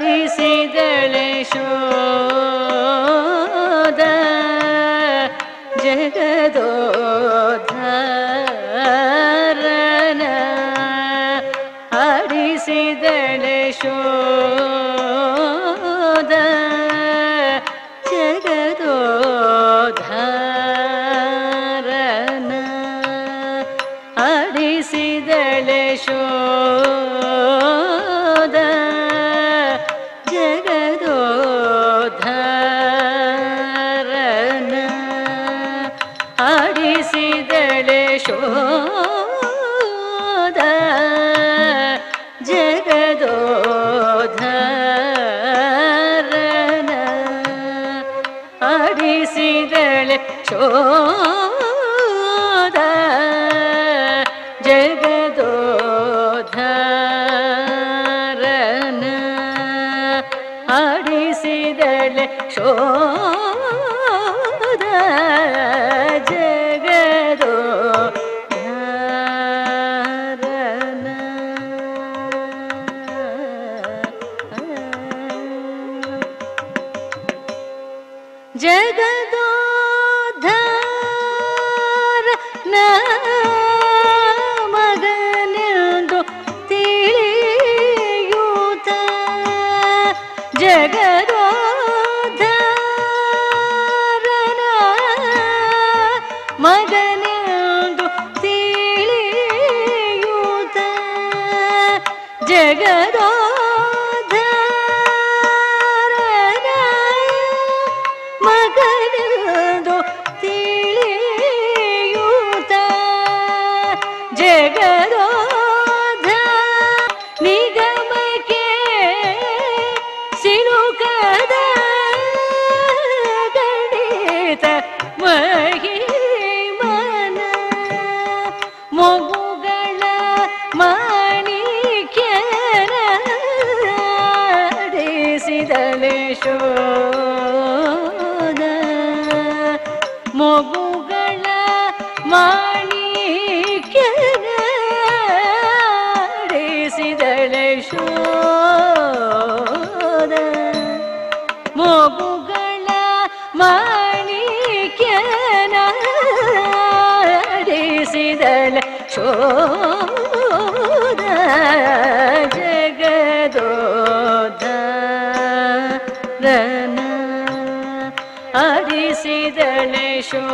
ಆಡಿಸಿದಳೆ ಶೋದ ಜಗದೋದ್ಧಾರನ ಆಡಿಸಿದಳೆ ಶೋದ ಜಗದೋದ್ಧಾರನ ಆಡಿಸಿದಳೆ ಶೋದ ಜಗದೋದ್ಧಾರನ ಆಡಿಸಿದಳೆ ಶೋದ ಜಗದೋದ್ಧಾರನ ಆಡಿಸಿದಳೆ ಶೋದ ಜಗದೋದ್ಧಾರನ ಆಡಿಸಿದಳೆ ಶೋದ ಜಗದೋದ್ಧಾರನ ಜಗದೋದ್ಧಾರ ನ ಮಗನೆಂದು ತಿಳಿಯೂತ ಜಗದೋದ್ಧಾರನ ಮಗನೆಂದು ತಿಳಿಯೂತ ಜಗದೋದ್ಧಾರನ ಮಗನೆಂದು ತಿಳಿಯೂತ ಜಗದೋಧ ನಿಗಮಕ್ಕೆ ಸಿಲುಕದ ಗಣಿತ ಮಹಿಮನ ಮಗುಗಳ ಮಾಣಿಕ್ಯರಿಸಿದಳೆ ಶೋದ ಮಗುಗಳ ಮಾಣಿಕ್ಯರಿಸಿದಳೆ ಶೋದ ಮಗುಗಳ ಮಾಣಿಕ್ಯರಿಸಿದಳೆ ಶೋದ ಜಗದೋದ್ಧಾರನ ಆಡಿಸಿದಳೆ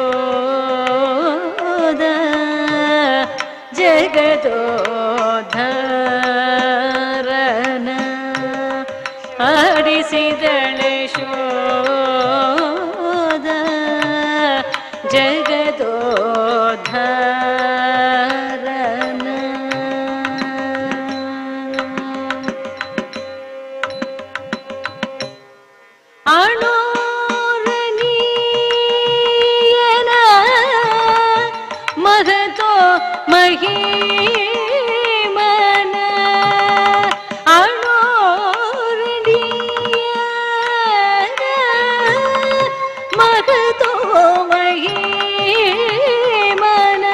ಶೋದ ಜಗದೋದ್ಧಾರನ ಆಡಿಸಿದಳೆ ಶೋದ ಜಗದೋದ್ಧಾರನ ಅಣೋರನೀಯನ ಮಹತೋ ಮಹೀಮನ ಅಣೋರನೀಯನ ಮಹತೋ ಮಹೀಮನ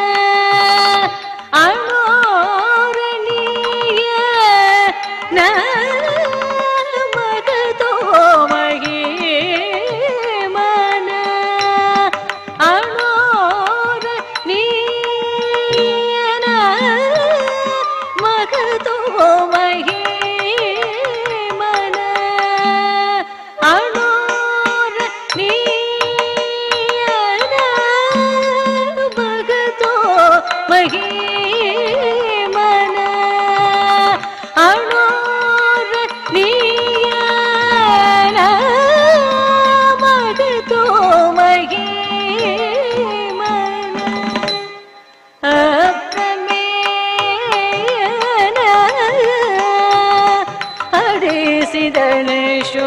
ಅಣೋರನೀಯನ ಮಗತೋ ಮಹೀಮನ ಅಣೋರ ನೀಯನ ಮಗತೋ ಮಹೀಮನ ಅಣೋರ ನೀಯನ ಮಗತೋ ಮಹೀಮನ ಅಣೋರ ನೀಯನ ಮಗತೋ ಮಹೀಮನ ಅಪ್ರಮೇಯನ ಅಡಿಸಿದಳೆ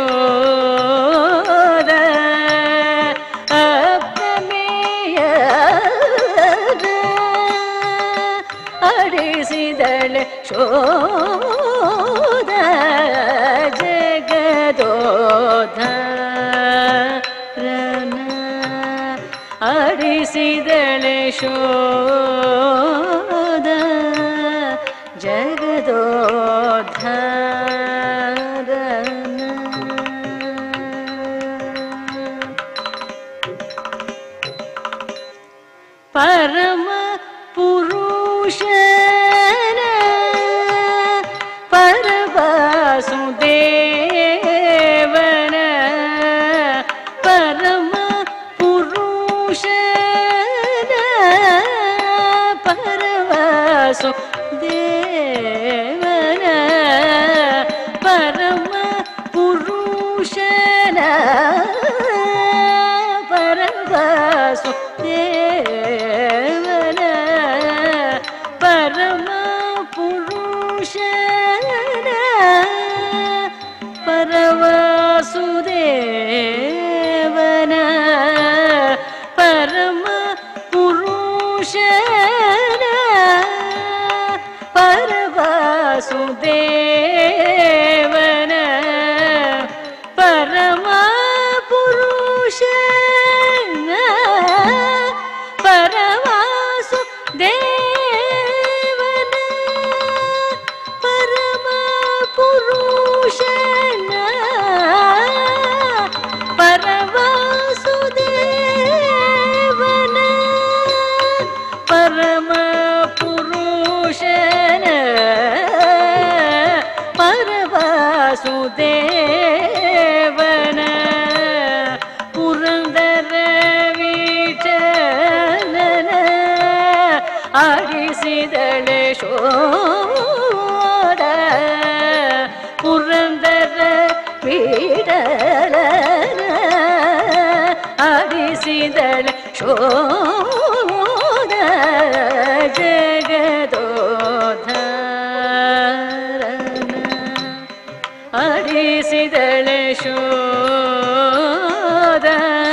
ಶೋದ ಅಪ್ರಮೇಯನ ಅಡಿಸಿದಳೆ ಶೋದ ಜಗದೋದ್ಧಾರನ ಆಡಿಸಿದಳೆ ಶೋದ ಜಗದೋದ್ಧಾರನ ಪರವಾಸು ದೇವನ ಪರಮ ಪುರುಷನ ಪರವಾಸುದೇವನ ಪರಮ ಪುರುಷನ ಪರವಾಸುದೇವನ ಪರಮ ಪುರುಷನ ಪರವಾಸು ದೇವನ ಪರಮ ಪುರುಷನ ಪರವಾಸುದೇವನ ಪರಮ ಪುರುಷನ ಪರವಾಸುದೇವನ ಪುರಂದರ ವಿಠಲನ ಆಡಿಸಿದಳೆ ಶೋಡ ಪುರಂದರ ವಿಠಲನ ಆಡಿಸಿದಳೆ ಶೋಡ ಜಗದೋಧಾರನ ಆಡಿಸಿದಳೆ ಶೋದ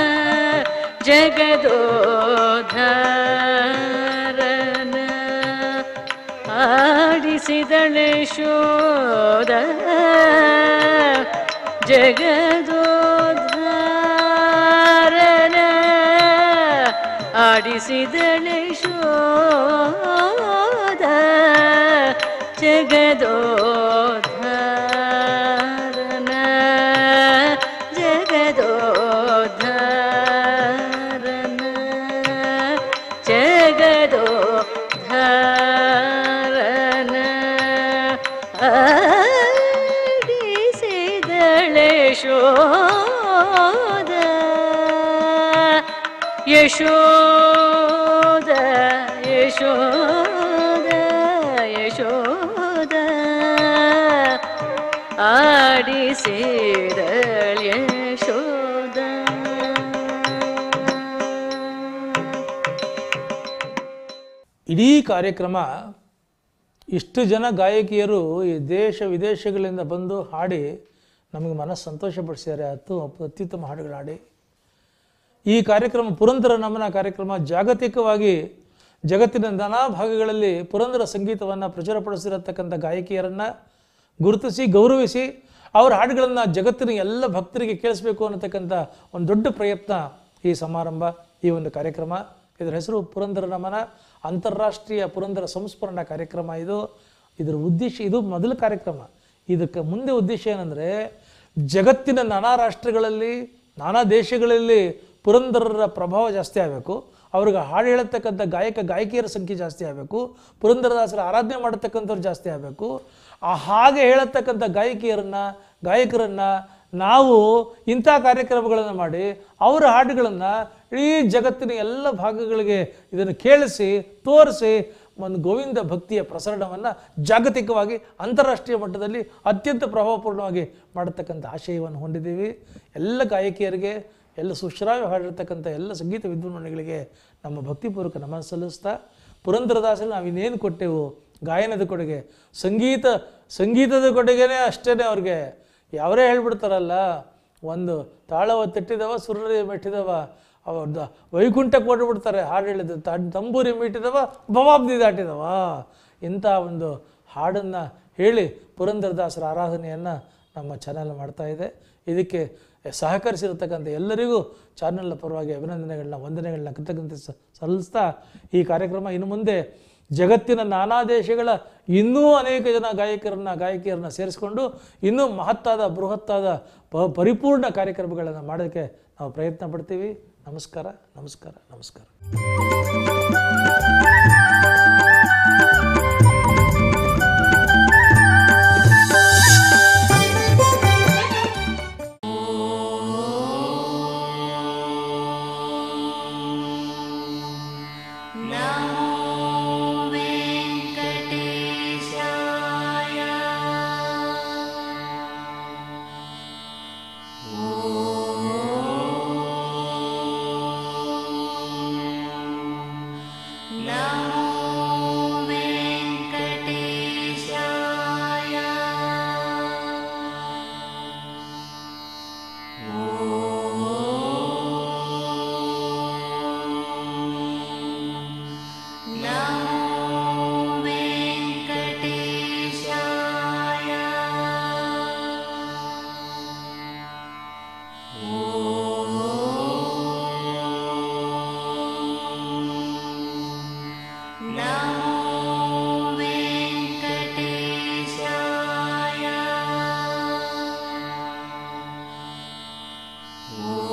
ಜಗದೋಧಾರನ ಆಡಿಸಿದಳೆ ಶೋದ ಜಗದೋಧಾರನ ಆಡಿಸಿದಳೆ ಶೋದ ಜಗದೋಧಾರನ ಜಗದೋಧಾರನ ಜಗದೋಧಾರನ ಆಡಿಸಿದಳೆ ಶೋದ ಯಶೋದ ಯಶೋದ ಯಶೋದ ಆಡಿಸಿದಳ ಯಶೋದ ಇಡೀ ಕಾರ್ಯಕ್ರಮ ಇಷ್ಟು ಜನ ಗಾಯಕಿಯರು ಈ ದೇಶ ವಿದೇಶಗಳಿಂದ ಬಂದು ಹಾಡಿ ನಮಗೆ ಮನಸ್ಸು ಸಂತೋಷಪಡಿಸಿದ್ದಾರೆ ಅತ್ತು ಅತ್ಯುತ್ತಮ ಹಾಡುಗಳು ಹಾಡಿ ಈ ಕಾರ್ಯಕ್ರಮ ಪುರಂದರ ನಮನ ಕಾರ್ಯಕ್ರಮ ಜಾಗತಿಕವಾಗಿ ಜಗತ್ತಿನ ನಾನಾ ಭಾಗಗಳಲ್ಲಿ ಪುರಂದರ ಸಂಗೀತವನ್ನು ಪ್ರಚುರಪಡಿಸಿರತಕ್ಕಂಥ ಗಾಯಕಿಯರನ್ನು ಗುರುತಿಸಿ ಗೌರವಿಸಿ ಅವರ ಹಾಡುಗಳನ್ನು ಜಗತ್ತಿನ ಎಲ್ಲ ಭಕ್ತರಿಗೆ ಕೇಳಿಸ್ಬೇಕು ಅನ್ನತಕ್ಕಂಥ ಒಂದು ದೊಡ್ಡ ಪ್ರಯತ್ನ ಈ ಸಮಾರಂಭ ಈ ಒಂದು ಕಾರ್ಯಕ್ರಮ ಇದರ ಹೆಸರು ಪುರಂದರ ನಮನ ಅಂತಾರಾಷ್ಟ್ರೀಯ ಪುರಂದರ ಸಂಸ್ಮರಣ ಕಾರ್ಯಕ್ರಮ ಇದು ಇದರ ಉದ್ದೇಶ ಇದು ಮೊದಲ ಕಾರ್ಯಕ್ರಮ ಇದಕ್ಕೆ ಮುಂದೆ ಉದ್ದೇಶ ಏನಂದರೆ ಜಗತ್ತಿನ ನಾನಾ ರಾಷ್ಟ್ರಗಳಲ್ಲಿ ನಾನಾ ದೇಶಗಳಲ್ಲಿ ಪುರಂದರರ ಪ್ರಭಾವ ಜಾಸ್ತಿ ಆಗಬೇಕು ಅವ್ರಿಗೆ ಹಾಡು ಹೇಳತಕ್ಕಂಥ ಗಾಯಕ ಗಾಯಕಿಯರ ಸಂಖ್ಯೆ ಜಾಸ್ತಿ ಆಗಬೇಕು ಪುರಂದರದಾಸರ ಆರಾಧನೆ ಮಾಡತಕ್ಕಂಥವ್ರು ಜಾಸ್ತಿ ಆಗಬೇಕು ಆ ಹಾಗೆ ಹೇಳತಕ್ಕಂಥ ಗಾಯಕಿಯರನ್ನು ಗಾಯಕರನ್ನು ನಾವು ಇಂಥ ಕಾರ್ಯಕ್ರಮಗಳನ್ನು ಮಾಡಿ ಅವರ ಹಾಡುಗಳನ್ನು ಇಡೀ ಜಗತ್ತಿನ ಎಲ್ಲ ಭಾಗಗಳಿಗೆ ಇದನ್ನು ಕೇಳಿಸಿ ತೋರಿಸಿ ಒಂದು ಗೋವಿಂದ ಭಕ್ತಿಯ ಪ್ರಸರಣವನ್ನು ಜಾಗತಿಕವಾಗಿ ಅಂತಾರಾಷ್ಟ್ರೀಯ ಮಟ್ಟದಲ್ಲಿ ಅತ್ಯಂತ ಪ್ರಭಾವಪೂರ್ಣವಾಗಿ ಮಾಡತಕ್ಕಂಥ ಆಶಯವನ್ನು ಹೊಂದಿದ್ದೀವಿ ಎಲ್ಲ ಗಾಯಕಿಯರಿಗೆ ಎಲ್ಲ ಸುಶ್ರಾವ್ಯ ಹಾಡಿರ್ತಕ್ಕಂಥ ಎಲ್ಲ ಸಂಗೀತ ವಿದ್ವಾನ್ಗಳಿಗೆ ನಮ್ಮ ಭಕ್ತಿಪೂರ್ವಕ ನಮನ ಸಲ್ಲಿಸ್ತಾ ಪುರಂದರದಾಸರು ನಾವು ಇನ್ನೇನು ಕೊಟ್ಟೆವು ಗಾಯನದ ಕೊಡುಗೆ ಸಂಗೀತ ಸಂಗೀತದ ಕೊಡುಗೆನೇ ಅಷ್ಟೇ ಅವ್ರಿಗೆ ಯಾವರೇ ಹೇಳ್ಬಿಡ್ತಾರಲ್ಲ ಒಂದು ತಾಳವ ತಟ್ಟಿದವ ಸುರರಿ ಮೆಟ್ಟಿದವ ಅವ್ರದ್ದು ವೈಕುಂಠಕ್ಕೆ ಹೊರಡ್ಬಿಡ್ತಾರೆ ಹಾಡು ಹೇಳಿದ ತಂಬೂರಿ ಮೀಟಿದವ ಭವಾಬ್ದಿ ದಾಟಿದವ ಇಂಥ ಒಂದು ಹಾಡನ್ನು ಹೇಳಿ ಪುರಂದರದಾಸರ ಆರಾಧನೆಯನ್ನು ನಮ್ಮ ಚಾನೆಲ್ ಮಾಡ್ತಾ ಇದೆ ಇದಕ್ಕೆ ಸಹಕರಿಸಿರ್ತಕ್ಕಂಥ ಎಲ್ಲರಿಗೂ ಚಾನೆಲ್ನ ಪರವಾಗಿ ಅಭಿನಂದನೆಗಳನ್ನ ವಂದನೆಗಳನ್ನ ಕೃತಜ್ಞತೆ ಸ- ಸಲ್ಲಿಸ್ತಾ ಈ ಕಾರ್ಯಕ್ರಮ ಇನ್ನು ಮುಂದೆ ಜಗತ್ತಿನ ನಾನಾ ದೇಶಗಳ ಇನ್ನೂ ಅನೇಕ ಜನ ಗಾಯಕರನ್ನ ಗಾಯಕಿಯರನ್ನ ಸೇರಿಸ್ಕೊಂಡು ಇನ್ನೂ ಮಹತ್ತಾದ ಬೃಹತ್ತಾದ ಪ ಪರಿಪೂರ್ಣ ಕಾರ್ಯಕ್ರಮಗಳನ್ನು ಮಾಡೋದಕ್ಕೆ ನಾವು ಪ್ರಯತ್ನ ಪಡ್ತೀವಿ ನಮಸ್ಕಾರ ನಮಸ್ಕಾರ ನಮಸ್ಕಾರ ॐ ಓ